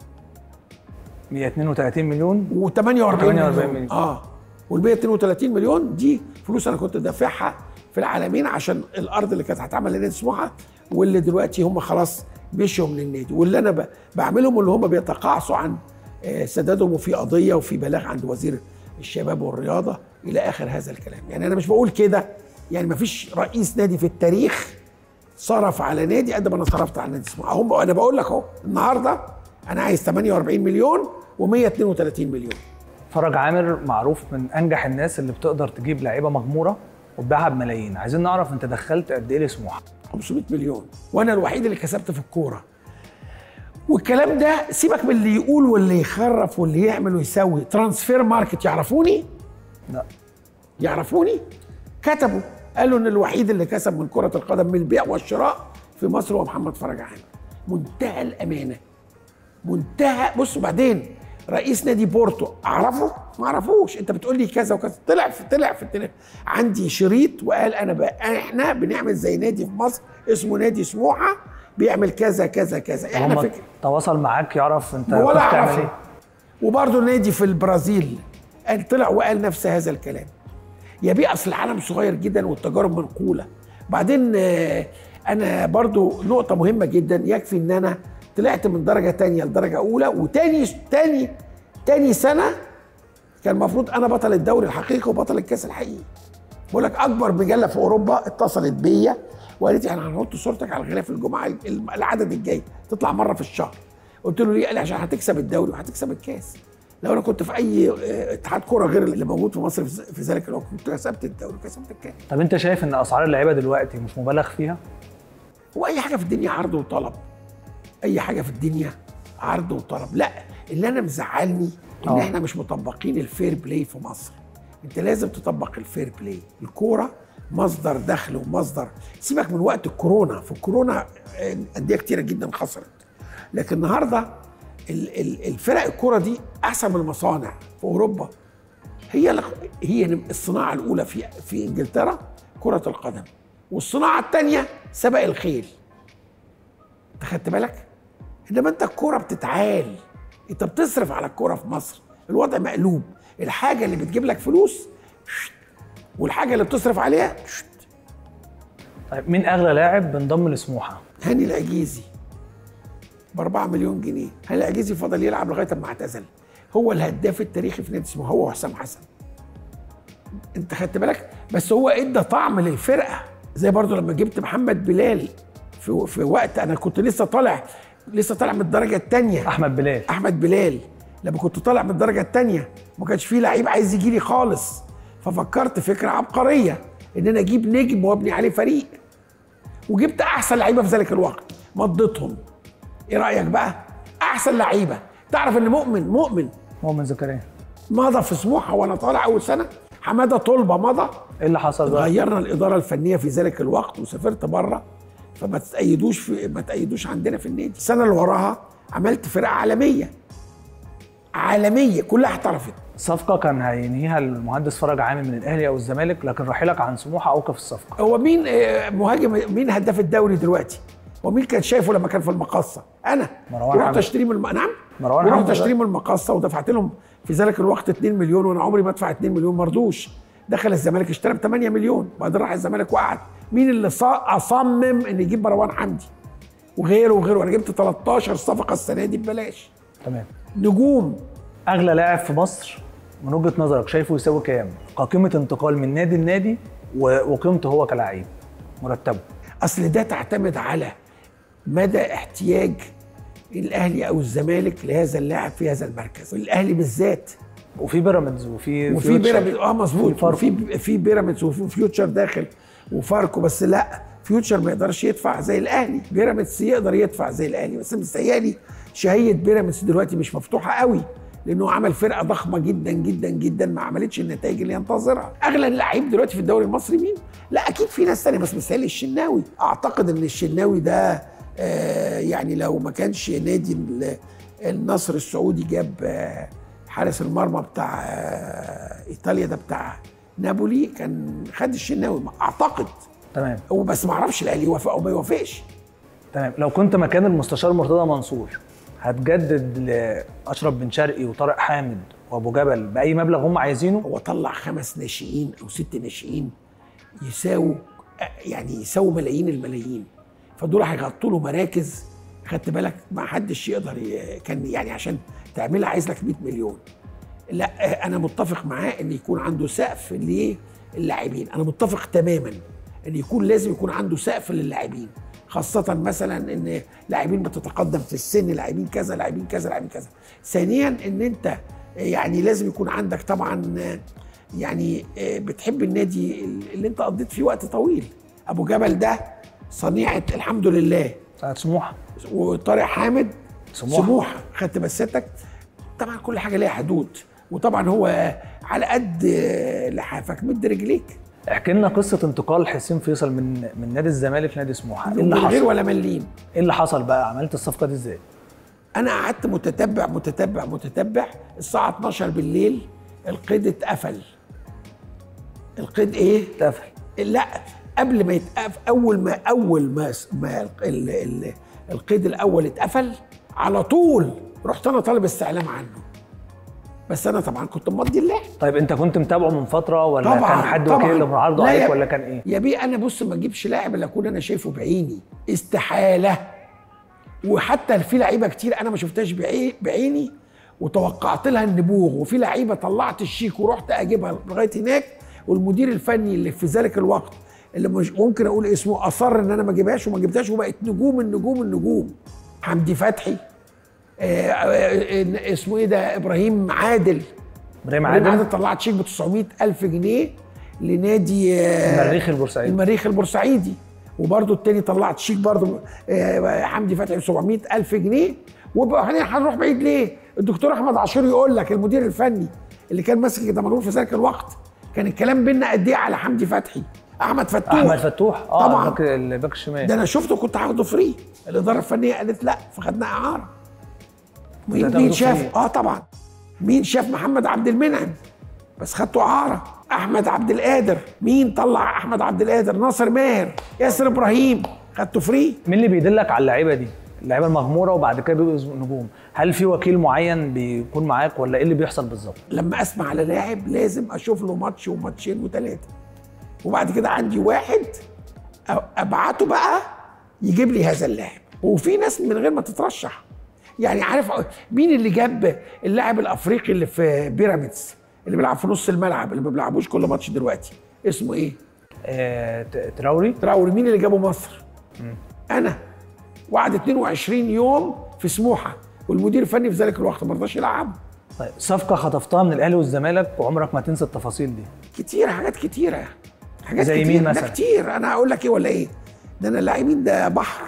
Speaker 1: 132 مليون
Speaker 2: و48
Speaker 1: 48
Speaker 2: مليون.
Speaker 1: مليون.
Speaker 2: اه وال 132 مليون دي فلوس انا كنت دافعها في العالمين عشان الارض اللي كانت هتعمل لنادي سموحه واللي دلوقتي هم خلاص مشوا من النادي واللي انا ب- بعملهم اللي هم بيتقاعسوا عن آه، سدادهم وفي قضيه وفي بلاغ عند وزير الشباب والرياضه الى اخر هذا الكلام يعني انا مش بقول كده يعني ما فيش رئيس نادي في التاريخ صرف على نادي قد ما انا صرفت على نادي سموحه هم انا بقول لك اهو النهارده انا عايز 48 مليون و132 مليون
Speaker 1: فرج عامر معروف من انجح الناس اللي بتقدر تجيب لعيبه مغموره وتبيعها بملايين عايزين نعرف انت دخلت قد ايه لسموحه
Speaker 2: 500 مليون وانا الوحيد اللي كسبت في الكوره والكلام ده سيبك من اللي يقول واللي يخرف واللي يعمل ويسوي ترانسفير ماركت يعرفوني
Speaker 1: لا
Speaker 2: يعرفوني كتبوا قالوا ان الوحيد اللي كسب من كره القدم من البيع والشراء في مصر هو محمد فرج عامر منتهى الامانه منتهى بص بعدين رئيس نادي بورتو اعرفه ما اعرفوش انت بتقول لي كذا وكذا طلع في طلع في التليفون عندي شريط وقال انا بقى احنا بنعمل زي نادي في مصر اسمه نادي سموحه بيعمل كذا كذا كذا احنا
Speaker 1: هم
Speaker 2: فكره
Speaker 1: تواصل معاك يعرف انت
Speaker 2: ولا
Speaker 1: كنت بتعمل
Speaker 2: اعرفه
Speaker 1: ايه
Speaker 2: وبرضه نادي في البرازيل قال طلع وقال نفس هذا الكلام يا بيه اصل العالم صغير جدا والتجارب منقوله بعدين آه، انا برضو نقطه مهمه جدا يكفي ان انا طلعت من درجه تانية لدرجه اولى وتاني تاني تاني سنه كان المفروض انا بطل الدوري الحقيقي وبطل الكاس الحقيقي بقول لك اكبر مجله في اوروبا اتصلت بيا وقالت لي احنا هنحط صورتك على الغلاف الجمعه العدد الجاي تطلع مره في الشهر قلت له ليه قال لي عشان هتكسب الدوري وهتكسب الكاس لو انا كنت في اي اه، اتحاد كوره غير اللي موجود في مصر في في ذلك الوقت كنت كسبت الدوري وكسبت الكاس
Speaker 1: طب انت شايف ان اسعار اللعيبه دلوقتي مش مبالغ فيها
Speaker 2: هو اي حاجه في الدنيا عرض وطلب اي حاجه في الدنيا عرض وطلب لا اللي انا مزعلني ان
Speaker 1: آه.
Speaker 2: احنا مش مطبقين الفير بلاي في مصر انت لازم تطبق الفير بلاي الكوره مصدر دخل ومصدر سيبك من وقت الكورونا في الكورونا آه، انديه كتيره جدا خسرت لكن النهارده ال- ال- الفرق الكوره دي احسن من المصانع في اوروبا هي ال- هي الصناعه الاولى في في انجلترا كره القدم والصناعه الثانيه سبق الخيل انت خدت بالك انما انت الكوره بتتعال انت بتصرف على الكوره في مصر الوضع مقلوب الحاجه اللي بتجيب لك فلوس شت، والحاجه اللي بتصرف عليها شت.
Speaker 1: طيب مين اغلى لاعب بنضم لسموحه
Speaker 2: هاني العجيزي ب 4 مليون جنيه هاني العجيزي فضل يلعب لغايه ما اعتزل هو الهداف التاريخي في نادي اسمه هو وحسام حسن انت خدت بالك بس هو ادى طعم للفرقه زي برضو لما جبت محمد بلال في في وقت انا كنت لسه طالع لسه طالع من الدرجه الثانيه
Speaker 1: احمد بلال
Speaker 2: احمد بلال لما كنت طالع من الدرجه الثانيه ما كانش فيه لعيب عايز يجي لي خالص ففكرت فكره عبقريه ان انا اجيب نجم وابني عليه فريق وجبت احسن لعيبه في ذلك الوقت مضيتهم ايه رايك بقى احسن لعيبه تعرف ان مؤمن مؤمن
Speaker 1: مؤمن زكريا
Speaker 2: مضى في سموحه وانا طالع اول سنه حماده طلبه مضى
Speaker 1: ايه اللي حصل بقى
Speaker 2: غيرنا الاداره الفنيه في ذلك الوقت وسافرت بره فما تأيدوش في ما تأيدوش عندنا في النادي السنه اللي وراها عملت فرقه عالميه عالميه كلها احترفت
Speaker 1: صفقه كان هينهيها المهندس فرج عامر من الاهلي او الزمالك لكن رحيلك عن سموحه اوقف الصفقه
Speaker 2: هو مين آه، مهاجم مين هداف الدوري دلوقتي ومين كان شايفه لما كان في المقصه انا
Speaker 1: مروان
Speaker 2: ورحت
Speaker 1: حمدي.
Speaker 2: اشتري من الم... نعم
Speaker 1: مروان
Speaker 2: ورحت
Speaker 1: حمدي
Speaker 2: اشتري
Speaker 1: ده.
Speaker 2: من المقصه ودفعت لهم في ذلك الوقت 2 مليون وانا عمري ما ادفع 2 مليون مرضوش دخل الزمالك اشترى ب 8 مليون بعدين راح الزمالك وقعد مين اللي ص- اصمم ان يجيب مروان حمدي وغيره وغيره انا جبت 13 صفقه السنه دي ببلاش
Speaker 1: تمام
Speaker 2: نجوم
Speaker 1: اغلى لاعب في مصر من وجهه نظرك شايفه يساوي كام كقيمه انتقال من نادي لنادي و- وقيمته هو كلاعب مرتبه
Speaker 2: اصل ده تعتمد على مدى احتياج الاهلي او الزمالك لهذا اللاعب في هذا المركز الاهلي بالذات
Speaker 1: وفي بيراميدز وفي
Speaker 2: وفي
Speaker 1: فيوتشر.
Speaker 2: بيراميدز اه مظبوط
Speaker 1: في فاركو.
Speaker 2: وفي في بيراميدز وفي فيوتشر داخل وفاركو بس لا فيوتشر ما يقدرش يدفع زي الاهلي بيراميدز يقدر يدفع زي الاهلي بس مستهيألي شهيه بيراميدز دلوقتي مش مفتوحه قوي لانه عمل فرقه ضخمه جدا جدا جدا ما عملتش النتائج اللي ينتظرها اغلى اللعيب دلوقتي في الدوري المصري مين لا اكيد في ناس تانية بس مثال الشناوي اعتقد ان الشناوي ده آه يعني لو ما كانش نادي ال- النصر السعودي جاب آه حارس المرمى بتاع آه ايطاليا ده بتاع نابولي كان خد الشناوي اعتقد
Speaker 1: تمام
Speaker 2: وبس ما اعرفش الاهلي يوافق او ما يوافقش
Speaker 1: تمام لو كنت مكان المستشار مرتضى منصور هتجدد لاشرف بن شرقي وطارق حامد وابو جبل باي مبلغ هم عايزينه
Speaker 2: هو طلع خمس ناشئين او ست ناشئين يساووا يعني يساووا ملايين الملايين فدول هيغطوا له مراكز خدت بالك ما حدش يقدر ي- كان يعني عشان تعملها عايز لك 100 مليون لا انا متفق معاه ان يكون عنده سقف للاعبين انا متفق تماما ان يكون لازم يكون عنده سقف للاعبين خاصة مثلا ان لاعبين بتتقدم في السن لاعبين كذا لاعبين كذا لاعبين كذا ثانيا ان انت يعني لازم يكون عندك طبعا يعني بتحب النادي اللي انت قضيت فيه وقت طويل ابو جبل ده صنيعة الحمد لله
Speaker 1: ساعة سموحه
Speaker 2: وطارق حامد
Speaker 1: سموحة.
Speaker 2: سموحه خدت مسيرتك طبعا كل حاجه ليها حدود وطبعا هو على قد لحافك مد رجليك
Speaker 1: احكي لنا قصه انتقال حسين فيصل من من نادي الزمالك لنادي سموحه ايه اللي
Speaker 2: من غير
Speaker 1: حصل
Speaker 2: ولا مليم
Speaker 1: ايه اللي حصل بقى عملت الصفقه دي ازاي
Speaker 2: انا قعدت متتبع متتبع متتبع الساعه 12 بالليل القيد اتقفل القيد ايه
Speaker 1: اتقفل
Speaker 2: لا قبل ما يتقفل اول ما اول ما, ما ال ال القيد الاول اتقفل على طول رحت انا طالب استعلام عنه بس انا طبعا كنت مضي اللعب
Speaker 1: طيب انت كنت متابعه من فتره ولا
Speaker 2: طبعا
Speaker 1: كان حد
Speaker 2: طبعا
Speaker 1: وكيل اللي معارضه
Speaker 2: لا
Speaker 1: عليك
Speaker 2: يا-
Speaker 1: ولا كان ايه
Speaker 2: يا بيه انا بص ما اجيبش لاعب الا اكون انا شايفه بعيني استحاله وحتى في لعيبه كتير انا ما شفتهاش بعي- بعيني وتوقعت لها النبوغ وفي لعيبه طلعت الشيك ورحت اجيبها لغايه هناك والمدير الفني اللي في ذلك الوقت اللي مش ممكن اقول اسمه اصر ان انا ما اجيبهاش وما جبتهاش وبقت نجوم النجوم النجوم حمدي فتحي آه، آه، آه، اسمه ايه ده ابراهيم عادل
Speaker 1: ابراهيم
Speaker 2: ابراهيم
Speaker 1: عادل
Speaker 2: عادل طلعت شيك ب 900 الف جنيه لنادي آه،
Speaker 1: المريخ البورسعيدي
Speaker 2: المريخ البورسعيدي وبرده التاني طلعت شيك برده حمدي فتحي ب 700 الف جنيه وبعدين هنروح بعيد ليه؟ الدكتور احمد عاشور يقول لك المدير الفني اللي كان ماسك دمنهور في ذلك الوقت كان الكلام بينا قد ايه على حمدي فتحي احمد فتوح
Speaker 1: احمد فتوح اه
Speaker 2: طبعا.
Speaker 1: الباك الباك الشمال
Speaker 2: ده انا شفته كنت هاخده فري الاداره الفنيه قالت لا فخدناه اعاره مين,
Speaker 1: هتاخده
Speaker 2: مين شاف
Speaker 1: فري.
Speaker 2: اه طبعا مين شاف محمد عبد المنعم بس خدته اعاره احمد عبد القادر مين طلع احمد عبد القادر ناصر ماهر ياسر ابراهيم خدته فري
Speaker 1: مين اللي بيدلك على اللعيبه دي اللعيبه المغموره وبعد كده بيبقوا نجوم هل في وكيل معين بيكون معاك ولا ايه اللي بيحصل بالظبط
Speaker 2: لما اسمع على لاعب لازم اشوف له ماتش وماتشين وثلاثه وبعد كده عندي واحد أ- ابعته بقى يجيب لي هذا اللاعب وفي ناس من غير ما تترشح يعني عارف مين اللي جاب اللاعب الافريقي اللي في بيراميدز اللي بيلعب في نص الملعب اللي ما بيلعبوش كل ماتش دلوقتي اسمه ايه
Speaker 1: آه ت- تراوري
Speaker 2: تراوري مين اللي جابه مصر انا وقعد 22 يوم في سموحه والمدير الفني في ذلك الوقت ما رضاش يلعبه
Speaker 1: طيب صفقه خطفتها من الاهلي والزمالك وعمرك ما تنسى التفاصيل دي
Speaker 2: كتير حاجات كتيره حاجات
Speaker 1: زي
Speaker 2: كتير
Speaker 1: مين
Speaker 2: ده
Speaker 1: مثلا؟
Speaker 2: كتير انا هقول لك ايه ولا ايه ده انا اللاعبين ده بحر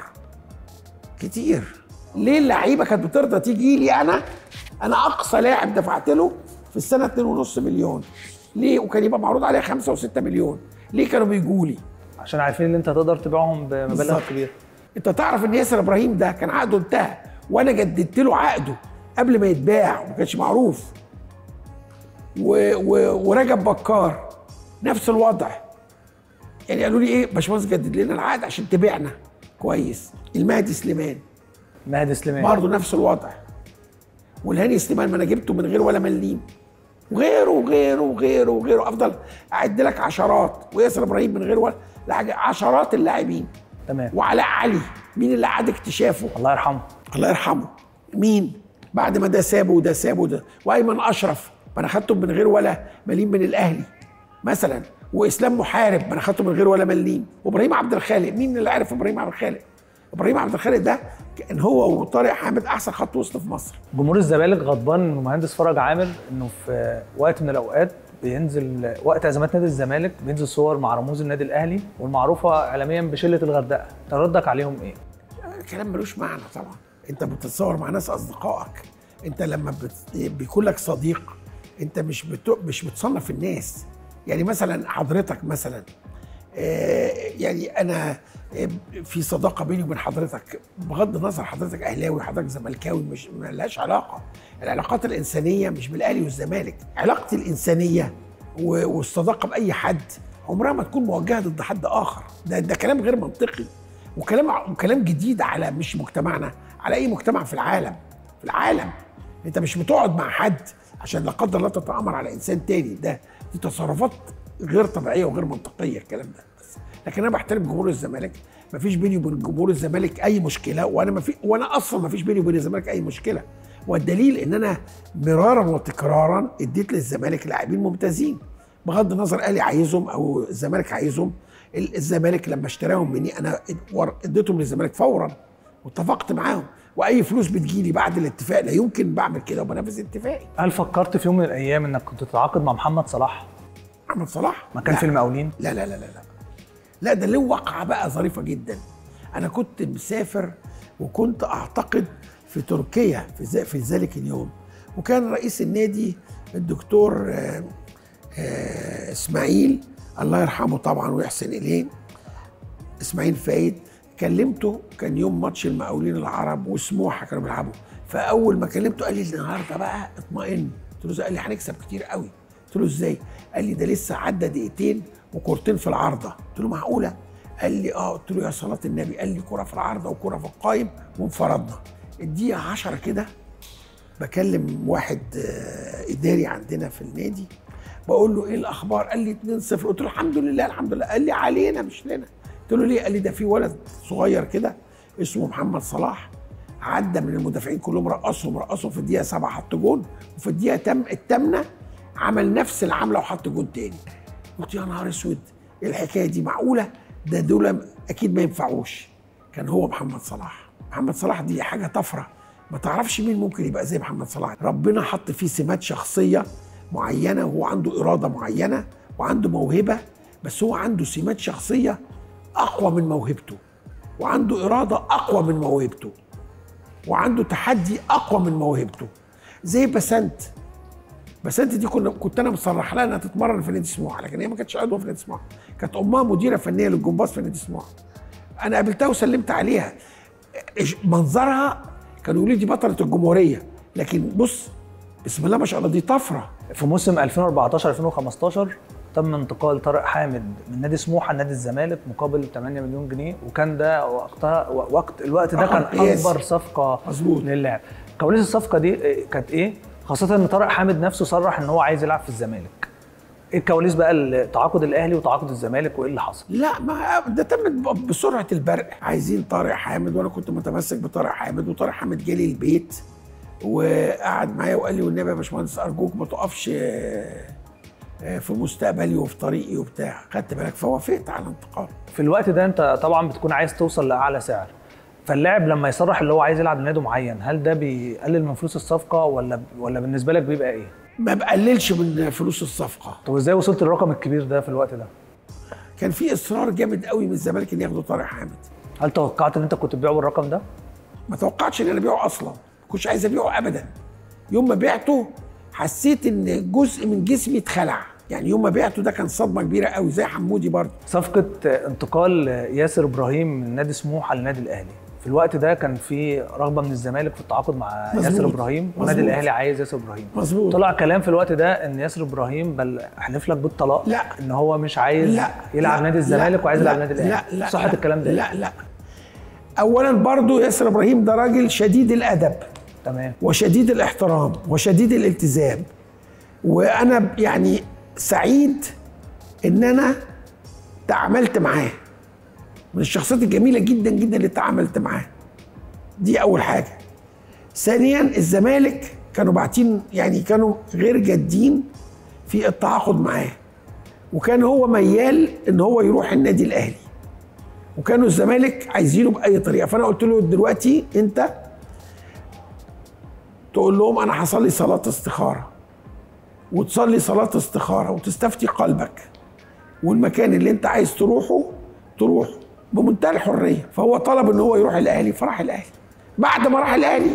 Speaker 2: كتير ليه اللعيبه كانت بترضى تيجي لي انا انا اقصى لاعب دفعت له في السنه 2.5 مليون ليه وكان يبقى معروض عليه 5 و6 مليون ليه كانوا بيجوا لي
Speaker 1: عشان عارفين ان انت تقدر تبيعهم بمبالغ
Speaker 2: بالظبط.
Speaker 1: كبيره
Speaker 2: انت تعرف ان ياسر ابراهيم ده كان عقده انتهى وانا جددت له عقده قبل ما يتباع وما كانش معروف و... و... ورجب بكار نفس الوضع يعني قالوا لي ايه باشمهندس جدد لنا العقد عشان تبيعنا كويس المهدي سليمان
Speaker 1: مهدي سليمان
Speaker 2: برضه نفس الوضع والهاني سليمان ما انا جبته من غير ولا مليم وغيره وغيره وغيره وغيره افضل اعد لك عشرات وياسر ابراهيم من غير ولا لا حاجة، عشرات اللاعبين
Speaker 1: تمام
Speaker 2: وعلاء علي مين اللي قعد اكتشافه
Speaker 1: الله يرحمه
Speaker 2: الله يرحمه مين بعد ما ده سابه وده سابه وده وايمن اشرف ما انا خدته من غير ولا مليم من الاهلي مثلا واسلام محارب ما انا خدته من غير ولا مليم وابراهيم عبد الخالق مين اللي عرف ابراهيم عبد الخالق ابراهيم عبد الخالق ده كان هو وطارق حامد احسن خط وسط في مصر
Speaker 1: جمهور الزمالك غضبان من المهندس فرج عامر انه في وقت من الاوقات بينزل وقت ازمات نادي الزمالك بينزل صور مع رموز النادي الاهلي والمعروفه اعلاميا بشله الغردقه تردك عليهم ايه؟
Speaker 2: كلام ملوش معنى طبعا انت بتتصور مع ناس اصدقائك انت لما بت... بيكون لك صديق انت مش بت... مش بتصنف الناس يعني مثلا حضرتك مثلا آه، يعني انا آه، في صداقه بيني وبين حضرتك بغض النظر حضرتك اهلاوي حضرتك زملكاوي مش ملهاش علاقه العلاقات الانسانيه مش بالاهلي والزمالك علاقتي الانسانيه و- والصداقه باي حد عمرها ما تكون موجهه ضد حد اخر ده ده كلام غير منطقي وكلام وكلام جديد على مش مجتمعنا على اي مجتمع في العالم في العالم انت مش بتقعد مع حد عشان لا قدر الله تتامر على انسان تاني ده دي تصرفات غير طبيعيه وغير منطقيه الكلام ده بس لكن انا بحترم جمهور الزمالك ما فيش بيني وبين جمهور الزمالك اي مشكله وانا ما في وانا اصلا ما فيش بيني وبين الزمالك اي مشكله والدليل ان انا مرارا وتكرارا اديت للزمالك لاعبين ممتازين بغض النظر اهلي عايزهم او الزمالك عايزهم ال- الزمالك لما اشتراهم مني انا اد- ور- اديتهم للزمالك فورا واتفقت معاهم واي فلوس بتجيلي بعد الاتفاق لا يمكن بعمل كده وبنفذ اتفاقي
Speaker 1: هل فكرت في يوم من الايام انك كنت تتعاقد مع محمد صلاح
Speaker 2: محمد صلاح
Speaker 1: ما كان
Speaker 2: لا.
Speaker 1: في المقاولين
Speaker 2: لا لا لا لا لا لا ده له وقعة بقى ظريفة جدا أنا كنت مسافر وكنت أعتقد في تركيا في, ذا- في ذلك اليوم وكان رئيس النادي الدكتور آه، آه، إسماعيل الله يرحمه طبعا ويحسن إليه اسماعيل فايد كلمته كان يوم ماتش المقاولين العرب وسموحه كانوا بيلعبوا فاول ما كلمته قال لي النهارده بقى اطمئن قلت له إزاي؟ قال لي هنكسب كتير قوي قلت له ازاي قال لي ده لسه عدى دقيقتين وكورتين في العارضه قلت له معقوله قال لي اه قلت له يا صلاه النبي قال لي كره في العارضه وكره في القايم وانفرضنا الدقيقه 10 كده بكلم واحد آه، اداري عندنا في النادي بقول له ايه الاخبار قال لي 2-0 قلت له الحمد لله الحمد لله قال لي علينا مش لنا قلت له ليه قال لي ده في ولد صغير كده اسمه محمد صلاح عدى من المدافعين كلهم رقصهم رقصهم في الدقيقه 7 حط جون وفي الدقيقه تم الثامنه عمل نفس العمله وحط جون تاني قلت يا نهار اسود ايه الحكايه دي معقوله ده دول اكيد ما ينفعوش كان هو محمد صلاح محمد صلاح دي حاجه طفره ما تعرفش مين ممكن يبقى زي محمد صلاح ربنا حط فيه سمات شخصيه معينه وهو عنده اراده معينه وعنده موهبه بس هو عنده سمات شخصيه اقوى من موهبته وعنده اراده اقوى من موهبته وعنده تحدي اقوى من موهبته زي بسنت بسنت دي كنا كنت انا مصرح لها انها تتمرن في نادي سموحه لكن هي ما كانتش عضوه في نادي سموحه كانت امها مديره فنيه للجمباز في نادي سموحه انا قابلتها وسلمت عليها إيش- منظرها كانوا يقولوا لي دي بطله الجمهوريه لكن بص بسم الله ما شاء الله دي طفره
Speaker 1: في موسم 2014 2015 تم انتقال طارق حامد من نادي سموحه لنادي الزمالك مقابل 8 مليون جنيه وكان ده وقتها وقت الوقت ده
Speaker 2: رقم
Speaker 1: كان
Speaker 2: قياسي.
Speaker 1: اكبر صفقه
Speaker 2: مظبوط.
Speaker 1: للاعب كواليس الصفقه دي إيه، كانت ايه خاصه ان طارق حامد نفسه صرح ان هو عايز يلعب في الزمالك ايه الكواليس بقى ال- تعاقد الاهلي وتعاقد الزمالك وايه اللي حصل
Speaker 2: لا ما ده تم ب- بسرعه البرق عايزين طارق حامد وانا كنت متمسك بطارق حامد وطارق حامد جالي البيت وقعد معايا وقال لي والنبي يا باشمهندس ارجوك ما تقفش آه، آه، في مستقبلي وفي طريقي وبتاع خدت بالك فوافقت على الانتقال
Speaker 1: في الوقت ده انت طبعا بتكون عايز توصل لاعلى سعر فاللاعب لما يصرح اللي هو عايز يلعب لنادي معين هل ده بيقلل من فلوس الصفقه ولا ولا بالنسبه لك بيبقى ايه
Speaker 2: ما بقللش من فلوس الصفقه
Speaker 1: طب ازاي وصلت للرقم الكبير ده في الوقت ده
Speaker 2: كان في اصرار جامد قوي من الزمالك ان ياخدوا طارق حامد
Speaker 1: هل توقعت ان انت كنت تبيعه بالرقم ده
Speaker 2: ما توقعتش ان انا ابيعه اصلا ما كنتش عايز ابيعه ابدا يوم ما بعته حسيت ان جزء من جسمي اتخلع يعني يوم ما بعته ده كان صدمه كبيره قوي زي حمودي برضه
Speaker 1: صفقه انتقال ياسر ابراهيم من نادي سموحه للنادي الاهلي في الوقت ده كان في رغبه من الزمالك في التعاقد مع
Speaker 2: مظبوط.
Speaker 1: ياسر ابراهيم والنادي
Speaker 2: مظبوط.
Speaker 1: الاهلي عايز ياسر ابراهيم
Speaker 2: مظبوط.
Speaker 1: طلع كلام في الوقت ده ان ياسر ابراهيم بل احلف لك بالطلاق
Speaker 2: لا.
Speaker 1: ان هو مش عايز
Speaker 2: لا
Speaker 1: يلعب
Speaker 2: لا،
Speaker 1: نادي الزمالك
Speaker 2: لا،
Speaker 1: وعايز
Speaker 2: لا،
Speaker 1: يلعب نادي الاهلي
Speaker 2: لا لا
Speaker 1: صحه
Speaker 2: لا،
Speaker 1: الكلام ده
Speaker 2: لا لا اولا برضو ياسر ابراهيم ده راجل شديد الادب
Speaker 1: تمام
Speaker 2: وشديد الاحترام وشديد الالتزام وانا يعني سعيد ان انا تعاملت معاه من الشخصيات الجميله جدا جدا اللي تعاملت معاه دي اول حاجه ثانيا الزمالك كانوا باعتين يعني كانوا غير جادين في التعاقد معاه وكان هو ميال ان هو يروح النادي الاهلي وكانوا الزمالك عايزينه باي طريقه فانا قلت له دلوقتي انت تقول لهم انا حصل لي صلاه استخاره وتصلي صلاه استخاره وتستفتي قلبك والمكان اللي انت عايز تروحه تروح بمنتهى الحريه فهو طلب ان هو يروح الاهلي فراح الاهلي بعد ما راح الاهلي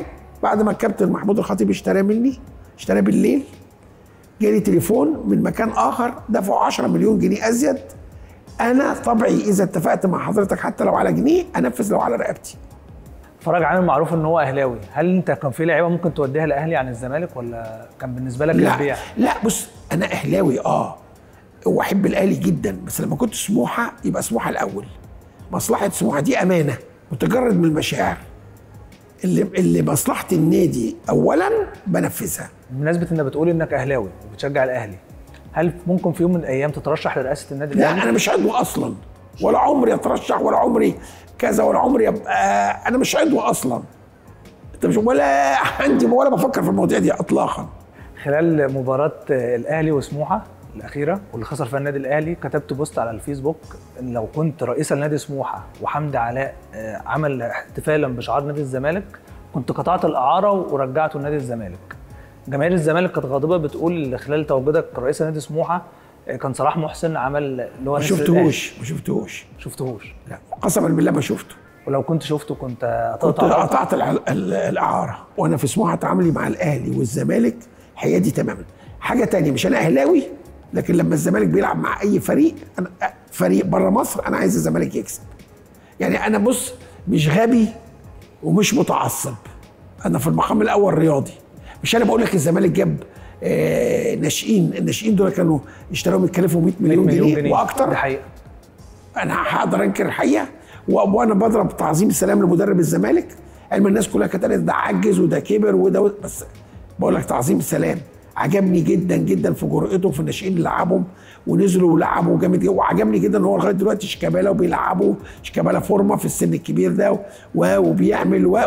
Speaker 2: بعد ما الكابتن محمود الخطيب اشتراه مني اشتراه بالليل جالي تليفون من مكان اخر دفعوا 10 مليون جنيه ازيد انا طبعي اذا اتفقت مع حضرتك حتى لو على جنيه انفذ لو على رقبتي
Speaker 1: فرج عامر معروف ان هو اهلاوي هل انت كان في لعيبه ممكن توديها الاهلي عن الزمالك ولا كان بالنسبه لك
Speaker 2: لا
Speaker 1: البيع
Speaker 2: لا بص انا اهلاوي اه واحب الاهلي جدا بس لما كنت سموحه يبقى سموحه الاول مصلحه سموحه دي امانه متجرد من المشاعر اللي اللي مصلحه النادي اولا بنفذها
Speaker 1: بمناسبه انك بتقول انك اهلاوي وبتشجع الاهلي هل ممكن في يوم من الايام تترشح لرئاسه النادي
Speaker 2: لا
Speaker 1: الاهلي
Speaker 2: انا مش عضو اصلا ولا عمري اترشح ولا عمري كذا ولا عمري ابقى انا مش عضو اصلا انت مش ولا عندي ولا بفكر في المواضيع دي اطلاقا
Speaker 1: خلال مباراه الاهلي وسموحه الاخيره واللي خسر فيها النادي الاهلي كتبت بوست على الفيسبوك ان لو كنت رئيس النادي سموحه وحمدي علاء آه، عمل احتفالا بشعار نادي الزمالك كنت قطعت الاعاره ورجعته لنادي الزمالك جماهير الزمالك كانت غاضبه بتقول خلال تواجدك رئيس نادي سموحه آه، كان صلاح محسن عمل اللي هو
Speaker 2: ما
Speaker 1: نسر الأهلي.
Speaker 2: شفتهوش ما شفتهوش
Speaker 1: شفتهوش
Speaker 2: لا قسما بالله ما شفته
Speaker 1: ولو كنت شفته كنت
Speaker 2: كنت
Speaker 1: قطعت
Speaker 2: قطعت الع- ال- الاعاره وانا في سموحه تعاملي مع الاهلي والزمالك حيادي تماما حاجه تانية مش انا اهلاوي لكن لما الزمالك بيلعب مع اي فريق أنا فريق بره مصر انا عايز الزمالك يكسب يعني انا بص مش غبي ومش متعصب انا في المقام الاول رياضي مش انا بقول لك الزمالك جاب آه ناشئين الناشئين دول كانوا اشتراهم يتكلفوا 100 مليون,
Speaker 1: مليون
Speaker 2: جنيه,
Speaker 1: جنيه
Speaker 2: واكتر
Speaker 1: دي حقيقه
Speaker 2: انا هقدر انكر الحقيقه و- وانا بضرب تعظيم السلام لمدرب الزمالك علم الناس كلها كانت قالت ده عجز وده كبر وده بس بقول لك تعظيم السلام عجبني جدا جدا في جرأته في الناشئين اللي لعبهم ونزلوا ولعبوا جامد جدا وعجبني جدا ان هو لغايه دلوقتي شيكابالا وبيلعبوا شيكابالا فورمه في السن الكبير ده و- وبيعمل و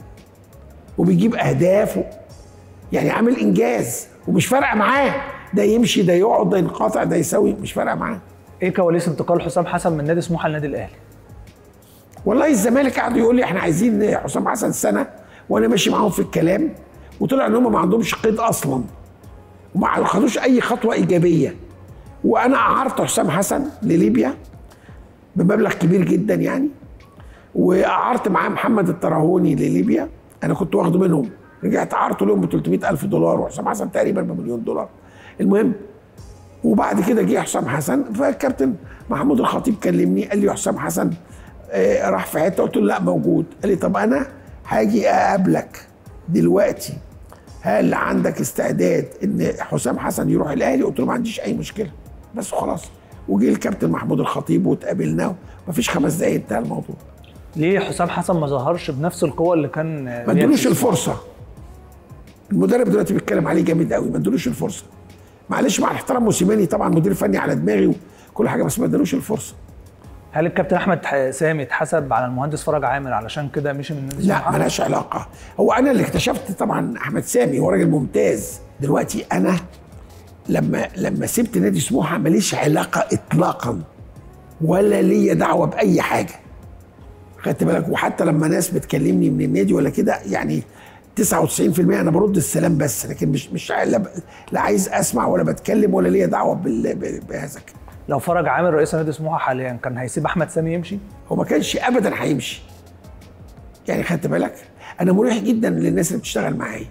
Speaker 2: وبيجيب اهداف و... يعني عامل انجاز ومش فارقه معاه ده يمشي ده يقعد ده ينقطع ده يسوي مش فارقه معاه
Speaker 1: ايه كواليس انتقال حسام حسن من نادي سموحه للنادي الاهلي
Speaker 2: والله الزمالك قعدوا يقول لي احنا عايزين حسام حسن سنه وانا ماشي معاهم في الكلام وطلع ان هم ما عندهمش قيد اصلا وما خدوش اي خطوه ايجابيه وانا اعرت حسام حسن لليبيا بمبلغ كبير جدا يعني واعرت معاه محمد التراهوني لليبيا انا كنت واخده منهم رجعت اعرته لهم ب 300 الف دولار وحسام حسن تقريبا بمليون دولار المهم وبعد كده جه حسام حسن فالكابتن محمود الخطيب كلمني قال لي حسام حسن آه، راح في حته قلت له لا موجود قال لي طب انا هاجي اقابلك دلوقتي هل عندك استعداد ان حسام حسن يروح الاهلي قلت له ما عنديش اي مشكله بس خلاص وجه الكابتن محمود الخطيب واتقابلنا ومفيش خمس دقايق انتهى الموضوع
Speaker 1: ليه حسام حسن ما ظهرش بنفس القوه اللي كان
Speaker 2: ما ادولوش الفرصه المدرب دلوقتي بيتكلم عليه جامد قوي ما ادولوش الفرصه معلش مع الاحترام موسيماني طبعا مدير فني على دماغي وكل حاجه بس ما ادالوش الفرصه
Speaker 1: هل الكابتن احمد ح- سامي اتحسب على المهندس فرج عامر علشان كده مشي من نادي
Speaker 2: لا
Speaker 1: سموحه
Speaker 2: ملهاش علاقه هو انا اللي اكتشفت طبعا احمد سامي هو راجل ممتاز دلوقتي انا لما لما سبت نادي سموحه ماليش علاقه اطلاقا ولا ليا دعوه باي حاجه خدت بالك وحتى لما ناس بتكلمني من النادي ولا كده يعني 99% انا برد السلام بس لكن مش مش لا, ب- لا عايز اسمع ولا بتكلم ولا ليا دعوه بال- ب- بهذا الكلام.
Speaker 1: لو فرج عامر رئيس نادي سموحه حاليا كان هيسيب احمد سامي يمشي
Speaker 2: هو ما كانش ابدا هيمشي يعني خدت بالك انا مريح جدا للناس اللي بتشتغل معايا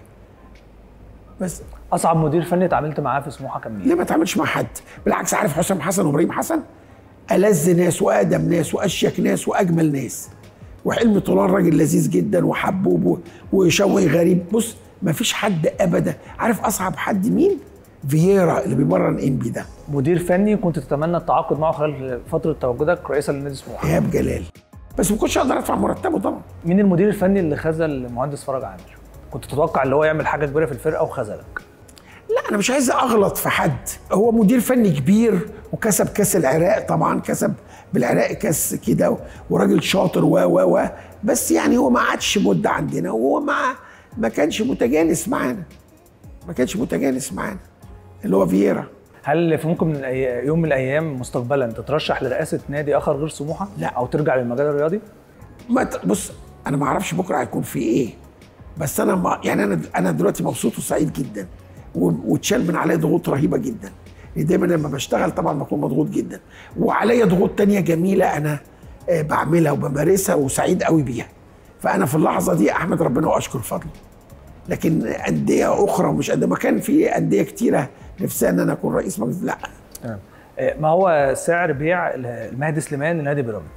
Speaker 2: بس
Speaker 1: اصعب مدير فني اتعاملت معاه في سموحه كان مين
Speaker 2: ليه ما اتعاملش مع حد بالعكس عارف حسام حسن وابراهيم حسن ألذ ناس واقدم ناس واشيك ناس واجمل ناس وحلمي طولان راجل لذيذ جدا وحبوب و- وشوقي غريب بص ما فيش حد ابدا عارف اصعب حد مين فييرا اللي بيمرن انبي ده
Speaker 1: مدير فني كنت تتمنى التعاقد معه خلال فتره تواجدك رئيسا لنادي سموحه
Speaker 2: ايهاب جلال بس ما كنتش اقدر ادفع مرتبه طبعا
Speaker 1: مين المدير الفني اللي خذل المهندس فرج عامر كنت تتوقع اللي هو يعمل حاجه كبيره في الفرقه وخذلك
Speaker 2: لا انا مش عايز اغلط في حد هو مدير فني كبير وكسب كاس العراق طبعا كسب بالعراق كاس كده وراجل شاطر و و و بس يعني هو ما قعدش مده عندنا وهو ما ما كانش متجانس معانا ما كانش متجانس معانا اللي هو فييرا
Speaker 1: هل في ممكن من الأي... يوم من الايام مستقبلا تترشح لرئاسه نادي اخر غير سموحه
Speaker 2: لا.
Speaker 1: او ترجع للمجال الرياضي
Speaker 2: ما ت- بص انا ما اعرفش بكره هيكون في ايه بس انا ما يعني انا انا دلوقتي مبسوط وسعيد جدا و- واتشال من عليا ضغوط رهيبه جدا لأن دايما لما بشتغل طبعا بكون مضغوط جدا وعليا ضغوط تانية جميله انا آه، بعملها وبمارسها وسعيد قوي بيها فانا في اللحظه دي احمد ربنا واشكر فضله لكن انديه اخرى مش قد ما كان في انديه كتيره نفسها ان انا اكون رئيس مجلس لا
Speaker 1: تمام آه، ما هو سعر بيع المهدي سليمان لنادي بيراميدز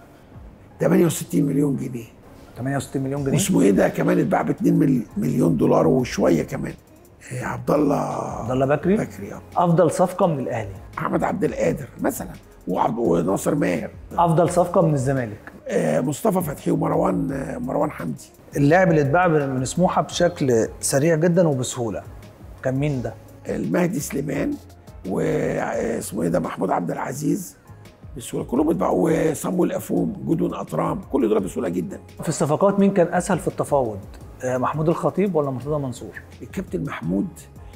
Speaker 2: 68 مليون جنيه
Speaker 1: 68 مليون جنيه
Speaker 2: واسمه ايه ده كمان اتباع ب 2 مل- مليون دولار وشويه كمان إيه، عبد الله
Speaker 1: عبد الله بكري
Speaker 2: بكري آه.
Speaker 1: افضل صفقه من الاهلي
Speaker 2: احمد عبد القادر مثلا وعبد وناصر ماهر
Speaker 1: افضل صفقه من الزمالك
Speaker 2: آه، مصطفى فتحي ومروان آه، مروان حمدي
Speaker 1: اللاعب اللي اتباع من سموحه بشكل سريع جدا وبسهوله كان مين ده
Speaker 2: المهدي سليمان واسمه ايه ده محمود عبد العزيز بسهوله كلهم اتباعوا وصامويل افوم جدون اطرام كل دول بسهوله جدا
Speaker 1: في الصفقات مين كان اسهل في التفاوض آه، محمود الخطيب ولا مرتضى منصور
Speaker 2: الكابتن محمود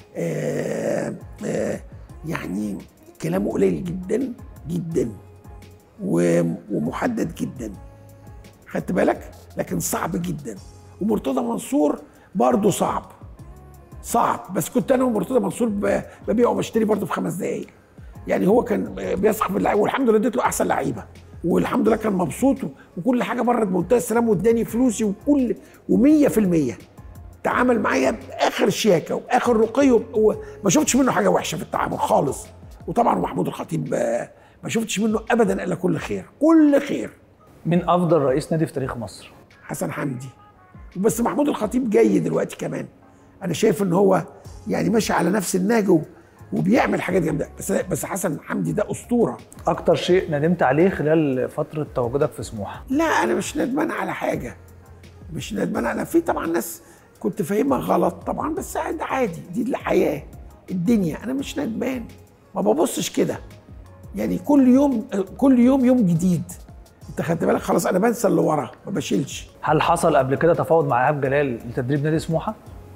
Speaker 2: آه آه يعني كلامه قليل جدا جدا و- ومحدد جدا خدت بالك لكن صعب جدا ومرتضى منصور برضه صعب صعب بس كنت انا ومرتضى منصور ب- ببيع وبشتري برضه في خمس دقائق يعني هو كان بيثق في اللعيبه والحمد لله اديت له احسن لعيبه والحمد لله كان مبسوط وكل حاجه مرت بمنتهى السلام واداني فلوسي وكل و100% تعامل معايا باخر شياكه واخر رقي و- وما شفتش منه حاجه وحشه في التعامل خالص وطبعا محمود الخطيب آه، ما شفتش منه ابدا الا كل خير كل خير
Speaker 1: مين افضل رئيس نادي في تاريخ مصر
Speaker 2: حسن حمدي بس محمود الخطيب جاي دلوقتي كمان انا شايف ان هو يعني ماشي على نفس النهج و- وبيعمل حاجات جامده بس بس حسن حمدي ده اسطوره
Speaker 1: اكتر شيء ندمت عليه خلال فتره تواجدك في سموحه
Speaker 2: لا انا مش ندمان على حاجه مش ندمان انا في طبعا ناس كنت فاهمها غلط طبعا بس ده عادي دي الحياه الدنيا انا مش ندمان ما ببصش كده يعني كل يوم كل يوم يوم جديد انت خدت بالك خلاص انا بنسى اللي ورا ما بشيلش
Speaker 1: هل حصل قبل كده تفاوض مع ايهاب جلال لتدريب نادي سموحه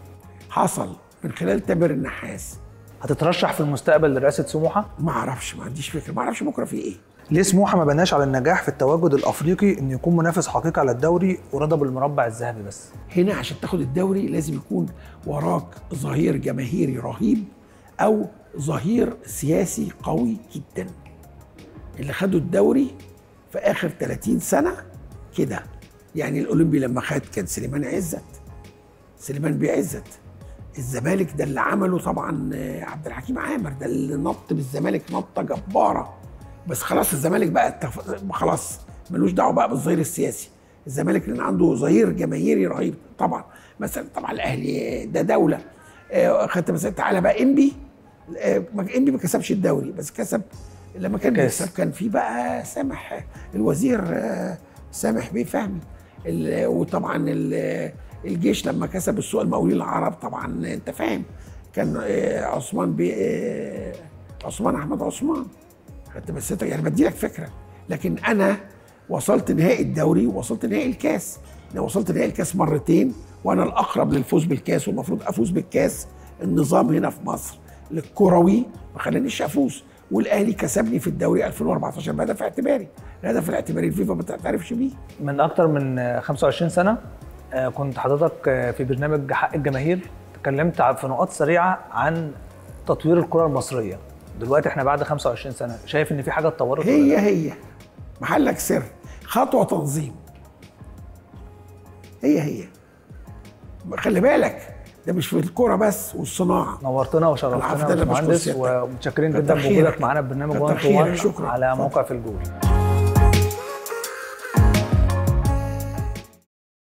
Speaker 2: حصل من خلال تامر النحاس
Speaker 1: هتترشح في المستقبل لرئاسه سموحه
Speaker 2: ما اعرفش ما عنديش فكره ما اعرفش بكره في ايه
Speaker 1: ليه سموحه ما بناش على النجاح في التواجد الافريقي ان يكون منافس حقيقي على الدوري ورضى بالمربع الذهبي بس
Speaker 2: هنا عشان تاخد الدوري لازم يكون وراك ظهير جماهيري رهيب او ظهير سياسي قوي جدا اللي خدوا الدوري في اخر 30 سنه كده يعني الاولمبي لما خد كان سليمان عزت سليمان بيه عزت الزمالك ده اللي عمله طبعا آه، عبد الحكيم عامر ده اللي نط بالزمالك نطه جباره بس خلاص الزمالك بقى اتف- خلاص ملوش دعوه بقى بالظهير السياسي الزمالك لان عنده ظهير جماهيري رهيب طبعا مثلا طبعا الاهلي ده دوله آه، خدت مثلا تعالى بقى انبي آه، ما- انبي ما كسبش الدوري بس كسب لما كان
Speaker 1: كاس.
Speaker 2: بيكسب كان في بقى سامح الوزير آه، سامح بيه فهمي ال- وطبعا ال- الجيش لما كسب السوق المقاولين العرب طبعا انت فاهم كان آه، عثمان بيه آه، عثمان احمد عثمان خدت بس انت يعني بدي لك فكره لكن انا وصلت نهائي الدوري ووصلت نهائي الكاس انا وصلت نهائي الكاس مرتين وانا الاقرب للفوز بالكاس والمفروض افوز بالكاس النظام هنا في مصر الكروي ما خلانيش افوز والاهلي كسبني في الدوري 2014 بهدف اعتباري الهدف الاعتباري الفيفا ما تعترفش بيه
Speaker 1: من اكتر من آه، 25 سنه آه، كنت حضرتك آه، في برنامج حق الجماهير تكلمت ع- في نقاط سريعه عن تطوير الكره المصريه دلوقتي احنا بعد 25 سنه شايف ان في حاجه اتطورت ولا
Speaker 2: هي
Speaker 1: لا؟
Speaker 2: هي محلك سر خطوه تنظيم هي هي خلي بالك ده مش في الكوره بس والصناعه
Speaker 1: نورتنا وشرفتنا
Speaker 2: العفو،
Speaker 1: يا
Speaker 2: ده أنا بشكر
Speaker 1: باشمهندس
Speaker 2: سيادتك.
Speaker 1: ومتشكرين
Speaker 2: كتر
Speaker 1: جدا
Speaker 2: خيرك.
Speaker 1: بوجودك معانا في برنامج
Speaker 2: كتر
Speaker 1: 1 تو
Speaker 2: خيرك،
Speaker 1: 1
Speaker 2: شكراً.
Speaker 1: على
Speaker 2: اتفضل.
Speaker 1: موقع في الجول